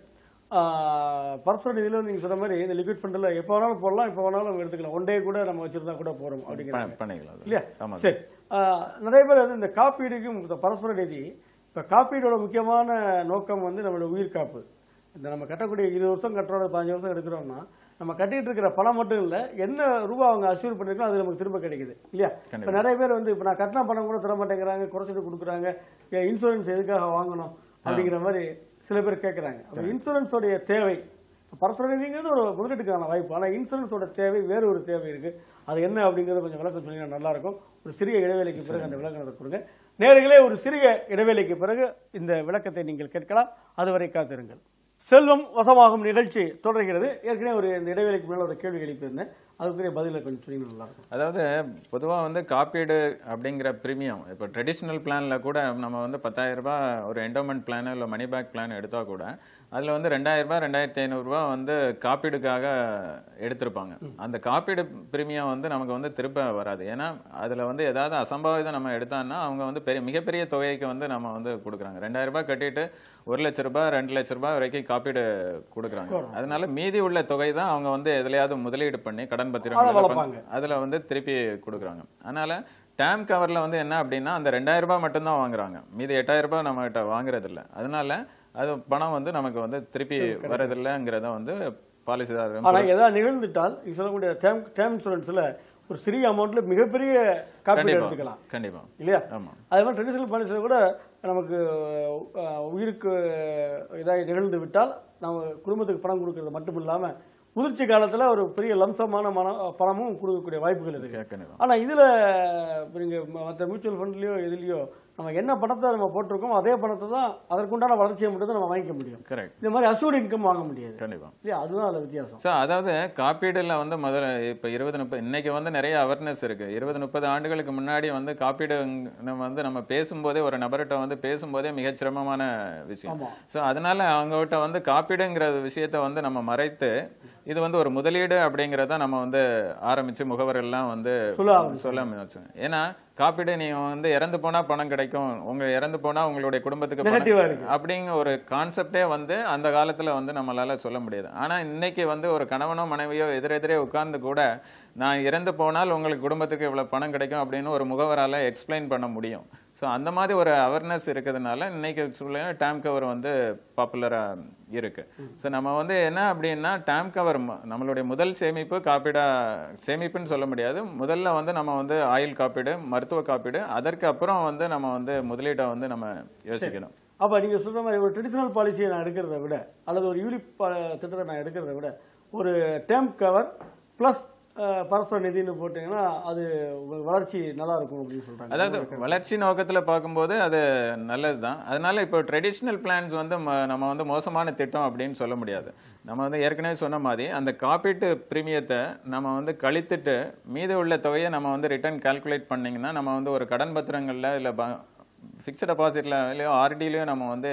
பர்சனல் நிதியில் வந்து நீங்கள் சொன்ன மாதிரி இந்த லிக்விட் ஃபண்டில் எப்போ வேணாலும் போடலாம் எப்போ வேணாலும் நம்ம எடுத்துக்கலாம் ஒன் டே கூட நம்ம வச்சிருந்தா கூட போகிறோம் அப்படிங்கிறாங்க ப- பண்ணிக்கலாம் அது. இல்லையா ஆமா சரி ஆஹ், நிறைய பேர் வந்து இந்த காப்பீடுக்கும் இந்த பரஸ்பர நிதி இப்போ காப்பீடோட முக்கியமான நோக்கம் வந்து நம்மளோட உயிர் காப்பு இந்த நம்ம கட்டக்கூடிய இருபது வருஷம் கட்டுறோம் பதினஞ்சு வருஷம் எடுக்கிறோம்னா நம்ம கட்டிட்டு இருக்கிற பணம் மட்டும் இல்லை என்ன ரூபா அவங்க அஷ்யூர் பண்ணிருக்கோம் அது நமக்கு திரும்ப கிடைக்குது இல்லையா இப்போ நிறைய பேர் வந்து இப்போ நான் கட்டின பணம் கூட தர மாட்டேங்கிறாங்க குறைச்சிட்டு கொடுக்குறாங்க இன்சூரன்ஸ் எதுக்காக வாங்கணும் அப்படிங்கிற மாதிரி சில பேர் கேட்குறாங்க அப்போ இன்சூரன்ஸோடைய தேவை பரஸ்பர நிதிங்கிறது ஒரு முதலீட்டுக்கான வாய்ப்பு ஆனால் இன்சூரன்ஸோட தேவை வேறு ஒரு தேவை இருக்கு அது என்ன அப்படிங்கறத கொஞ்சம் விளக்கம் சொன்னீங்கன்னா நல்லா இருக்கும் ஒரு சிறிய இடைவேளைக்கு பிறகு அந்த விளக்கத்தை கொடுங்க நேர்களே ஒரு சிறிய இடைவேளைக்கு பிறகு இந்த விளக்கத்தை நீங்கள் கேட்கலாம் அதுவரை காத்திருங்கள் செல்வம் வசமாகும் நிகழ்ச்சி தொடர்கிறது ஏற்கனவே ஒரு இந்த இடைவேளைக்கு மேல ஒரு கேள்வி எழுப்பியிருந்தேன் அதுக்குரிய பதிலை கொஞ்சம் சொன்னீங்கன்னா நல்லா இருக்கும் அதாவது பொதுவா வந்து காப்பீடு அப்படிங்கிற பிரீமியம் இப்போ ட்ரெடிஷ்னல் பிளான்ல கூட நம்ம வந்து பத்தாயிரம் ரூபாய் ஒரு என்டோமெண்ட் பிளான் இல்லை மணி பேக் பிளான் எடுத்தா கூட அதுல வந்து ரெண்டாயிரம் ரூபாய் ரெண்டாயிரத்தி ஐநூறு ரூபாய் வந்து காப்பீடுக்காக எடுத்திருப்பாங்க அந்த காப்பீடு பிரீமியம் வந்து நமக்கு வந்து திருப்ப வராது ஏன்னா அதுல வந்து ஏதாவது அசம்பாவிதம் நம்ம எடுத்தோம்னா அவங்க வந்து பெரிய மிகப்பெரிய தொகைக்கு வந்து நம்ம வந்து கொடுக்குறாங்க ரெண்டாயிரம் ரூபாய் கட்டிட்டு ஒரு லட்ச ரூபாய் ரெண்டு லட்ச ரூபாய் வரைக்கும் காப்பீடு கொடுக்குறாங்க அதனால மீதி உள்ள தொகை தான் அவங்க வந்து எதுலயாவது முதலீடு பண்ணி கடன் அதை பத்திரம் வளர்ப்பாங்க. அதுல வந்து திருப்பி கொடுக்குறாங்க அதனால டேம் கவர்ல வந்து என்ன அப்படின்னா அந்த ரெண்டாயிரம் ரூபாய் மட்டும்தான் வாங்குறாங்க மீதி எட்டாயிரம் ரூபாய் நம்ம கிட்ட வாங்குறது இல்ல அதனால அது பணம் வந்து நமக்கு வந்து திருப்பி வரதில்லைங்கிறத வந்து பாலிசிதாரர் ஆனா ஏதாவது நிகழ்ந்துட்டால் நீங்க சொல்லக்கூடிய டேம் டேம் இன்சூரன்ஸ்ல ஒரு சிறிய அமௌண்ட்ல மிகப்பெரிய காப்பீடு கண்டிப்பா எடுத்துக்கலாம் கண்டிப்பா இல்லையா ஆமா அதே மாதிரி ட்ரெடிஷனல் பாலிசியில் கூட நமக்கு அஹ், உயிருக்கு இதாக நிகழ்ந்து விட்டால் நம்ம குடும்பத்துக்கு பணம் கொடுக்கறது மட்டும் இல்லாம முதிர்ச்சி காலத்துல ஒரு பெரிய லம்சமான மன பணமும் கொடுக்கக்கூடிய வாய்ப்புகள் இருக்கு கண்டிப்பா ஆனா இதுல இப்ப நீங்க ம- மத்த மியூச்சுவல் ஃபண்ட்லயோ எதுலயோ நம்ம என்ன பணத்தை நம்ம போட்டிருக்கோமோ அதே பணத்தை தான் அதற்குண்டான வளர்ச்சியை மட்டும் தான் நம்ம வாங்கிக்க முடியும் கரெக்ட் இந்த மாதிரி அசூர்ட் இன்கம் வாங்க முடியாது கண்டிப்பா இல்லையா அதுதான் அதுல வித்தியாசம் ஸோ அதாவது காப்பீடுல வந்து முதல்ல இப்போ இருபது முப்பது இன்னைக்கு வந்து நிறைய அவேர்னஸ் இருக்கு இருபது முப்பது ஆண்டுகளுக்கு முன்னாடி வந்து காப்பீடு நம்ம வந்து நம்ம பேசும்போதே ஒரு நபர்கிட்ட வந்து பேசும்போதே மிகச் சிரமமான விஷயம் ஆமா ஸோ அதனால அவங்ககிட்ட வந்து காப்பீடுங்கிற விஷயத்த வந்து நம்ம மறைத்து இது வந்து ஒரு முதலீடு அப்படிங்கிறத நம்ம வந்து ஆரம்பிச்சு முகவரெல்லாம் வந்து சொல்ல ஆரம்பிச்சாங்க. சொல்ல ஆரம்பிச்சோம் ஏன்னா காப்பீடு நீங்க வந்து இறந்து போனா பணம் கிடைக்கும் உங்க இறந்து போனா உங்களுடைய குடும்பத்துக்கு பணம் நெகட்டிவா இருக்கு அப்படிங்கிற ஒரு கான்செப்டே வந்து அந்த காலத்துல வந்து நம்மளால சொல்ல முடியாது ஆனா இன்னைக்கு வந்து ஒரு கணவனோ மனைவியோ எதிரெதிரே உட்கார்ந்து கூட நான் இறந்து போனால் உங்களுக்கு குடும்பத்துக்கு இவ்வளவு பணம் கிடைக்கும் அப்படின்னு ஒரு முகவரால எக்ஸ்பிளைன் பண்ண முடியும் ஸோ அந்த மாதிரி ஒரு அவேர்னஸ் இருக்கிறதுனால இன்னைக்கு சூழ்நிலை டேம் கவர் வந்து பாப்புலரா இருக்கு ஸோ நம்ம வந்து என்ன அப்படின்னா டேம் கவர் நம்மளுடைய முதல் சேமிப்பு காப்பீடா சேமிப்புன்னு சொல்ல முடியாது முதல்ல வந்து நம்ம வந்து ஆயில் காப்பீடு மருத்துவ காப்பீடு அதற்கு அப்புறம் வந்து நம்ம வந்து முதலீட்டை வந்து நம்ம யோசிக்கணும் அப்ப நீங்க சொல்ற மாதிரி ஒரு ட்ரெடிஷனல் பாலிசியை நான் எடுக்கிறத விட அல்லது ஒரு யூலிப் ப- திட்டத்தை நான் எடுக்கிறத விட ஒரு டேம் கவர் பிளஸ் பரஸ்பர நிதின்னு போட்டீங்கன்னா அது உங்களுக்கு வளர்ச்சி நல்லா இருக்கும் அப்படின்னு சொல்றாங்க அதாவது வளர்ச்சி நோக்கத்துல பார்க்கும்போது அது நல்லதுதான் அதனால இப்போ ட்ரெடிஷ்னல் பிளான்ஸ் வந்து ம- நம்ம வந்து மோசமான திட்டம் அப்படின்னு சொல்ல முடியாது நம்ம வந்து ஏற்கனவே சொன்ன மாதிரி அந்த காப்பீட்டு பிரீமியத்தை நம்ம வந்து கழித்துட்டு மீதி உள்ள தொகையை நம்ம வந்து ரிட்டர்ன் கால்குலேட் பண்ணீங்கன்னா நம்ம வந்து ஒரு கடன் பத்திரங்கள்ல இல்ல ஃபிக்ஸ்ட் டெபாசிட்ல இல்லையோ ஆர்டிலையோ நம்ம வந்து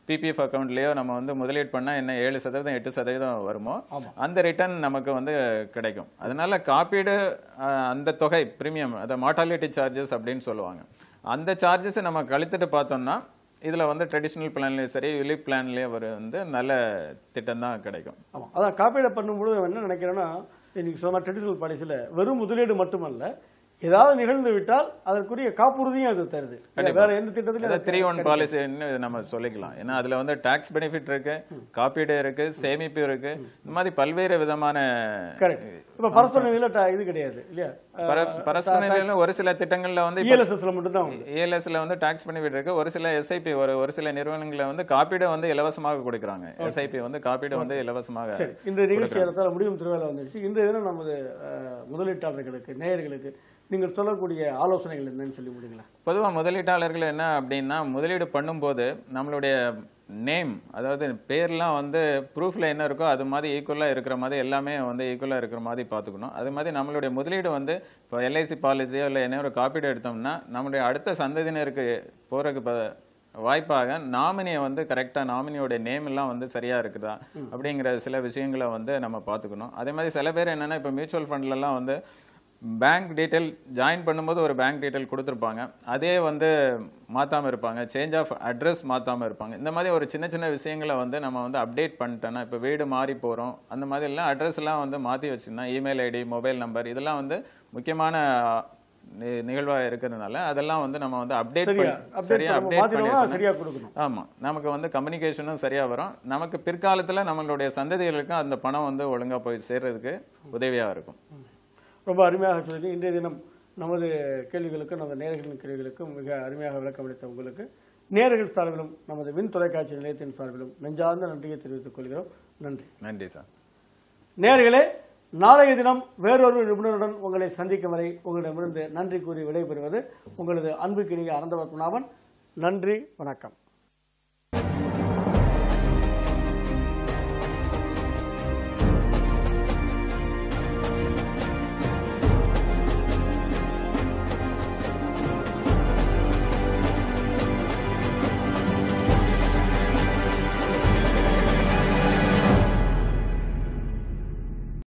பிபிஎஃப் அக்கௌண்ட்லயோ நம்ம வந்து முதலீடு பண்ணா என்ன ஏழு சதவீதம் எட்டு சதவீதம் வருமோ ஆமா. அந்த ரிட்டர்ன் நமக்கு வந்து கிடைக்கும் அதனால காப்பீடு அஹ், அந்த தொகை பிரீமியம் அதை மார்டாலிட்டி சார்ஜஸ் அப்படின்னு சொல்லுவாங்க அந்த சார்ஜஸ் நம்ம கழித்துட்டு பார்த்தோம்னா இதுல வந்து ட்ரெடிஷ்னல் பிளான்லயும் சரி யூலிப் பிளான்லயும் ஒரு வந்து நல்ல திட்டம் தான் கிடைக்கும் ஆமாம் அதான் காப்பீடு பண்ணும்பொழுது என்ன நினைக்கிறேன்னா இன்னைக்கு சொன்ன ட்ரெடிஷனல் பாலிசியில் வெறும் முதலீடு மட்டுமல்ல ஏதாவது நிகழ்ந்து விட்டால் அதற்குரிய காப்புறுதியும் அது தருது வேற எந்த திட்டத்திலும் த்ரீ ஒன் பாலிசின்னு நம்ம சொல்லிக்கலாம் ஏன்னா அதுல வந்து டாக்ஸ் பெனிஃபிட் இருக்கு காப்பீடு இருக்கு சேமிப்பு இருக்கு இந்த மாதிரி பல்வேறு விதமான கரெக்ட் இப்போ பரஸ்பர நிதியில ட- இது கிடையாது இல்லையா பர- பரஸ்பர நிலையில ஒரு சில திட்டங்கள்ல வந்து இப்ப இஎல்எஸ்எஸ்ல மட்டும் தான் உண்டு ஏஎல்எஸ்ல வந்து டாக்ஸ் பெனிஃபிட் இருக்கு ஒரு சில எஸ்ஐபி ஒரு ஒரு சில நிறுவனங்கள்ல வந்து காப்பீடு வந்து இலவசமாக கொடுக்குறாங்க எஸ்ஐபி வந்து காப்பீடு வந்து இலவசமாக சரி இந்த நிகழ்ச்சி இடத்துல முடியும் திருவேலை வந்துருச்சு இந்த தினம் நமது அஹ், முதலீட்டாளர்களுக்கு நேயர்களுக்கு நீங்கள் சொல்லக்கூடிய ஆலோசனைகள் என்னன்னு சொல்லி முடியுங்களா பொதுவா முதலீட்டாளர்கள் என்ன அப்படின்னா முதலீடு பண்ணும்போது நம்மளுடைய நேம் அதாவது பேர்லாம் வந்து ப்ரூஃப்ல என்ன இருக்கோ அது மாதிரி ஈக்குவலாக இருக்கிற மாதிரி எல்லாமே வந்து ஈக்குவலாக இருக்கிற மாதிரி பார்த்துக்கணும் அது மாதிரி நம்மளுடைய முதலீடு வந்து இப்போ எல்ஐசி பாலிசியோ இல்லை என்ன ஒரு காப்பீடு எடுத்தோம்னா நம்மளுடைய அடுத்த சந்ததியினருக்கு போறதுக்கு ப- வாய்ப்பாக நாமினியை வந்து கரெக்டாக நாமினியோட நேம் எல்லாம் வந்து சரியா இருக்குதா அப்படிங்கிற சில விஷயங்களை வந்து நம்ம பார்த்துக்கணும் அதே மாதிரி சில பேர் என்னன்னா இப்போ மியூச்சுவல் ஃபண்ட்லலாம் வந்து பேங்க் டீட்டெயில் ஜாயின் பண்ணும்போது ஒரு பேங்க் டீட்டெயில் கொடுத்துருப்பாங்க அதே வந்து மாத்தாம இருப்பாங்க சேஞ்ச் ஆஃப் அட்ரஸ் மாத்தாம இருப்பாங்க இந்த மாதிரி ஒரு சின்ன சின்ன விஷயங்களை வந்து நம்ம வந்து அப்டேட் பண்ணிட்டோம்னா இப்போ வீடு மாறி போறோம் அந்த மாதிரி எல்லாம் அட்ரஸ் எல்லாம் வந்து மாத்தி வச்சுன்னா இமெயில் ஐடி மொபைல் நம்பர் இதெல்லாம் வந்து முக்கியமான நி- நிகழ்வா இருக்கிறதுனால அதெல்லாம் வந்து நம்ம வந்து அப்டேட் சரியா பண்ணி சரியா அப்டேட் அப்டேட் பண்ணி மாத்திரமா வச்சோம்னா- சரியா கொடுக்கணும் ஆமா நமக்கு வந்து கம்யூனிகேஷனும் சரியா வரும் நமக்கு பிற்காலத்துல நம்மளுடைய சந்ததிகளுக்கும் அந்த பணம் வந்து ஒழுங்கா போய் சேர்றதுக்கு உதவியா இருக்கும் ரொம்ப அருமையாக சொல்லி இன்றைய தினம் நமது கேள்விகளுக்கும் நமது நேயர்களின் கேள்விகளுக்கும் மிக அருமையாக விளக்கம் அளித்த உங்களுக்கு நேயர்கள் சார்பிலும் நமது விண் தொலைக்காட்சி நிலையத்தின் சார்பிலும் நெஞ்சார்ந்த நன்றியை தெரிவித்துக் கொள்கிறோம் நன்றி நன்றி சார் நேயர்களே நாளைய தினம் வேறொரு நிபுணருடன் உங்களை சந்திக்கும் வரை உங்களிடமிருந்து நன்றி கூறி விடைபெறுவது உங்களது அன்புக்கினிய அனந்தவத்மநாபன் நன்றி வணக்கம்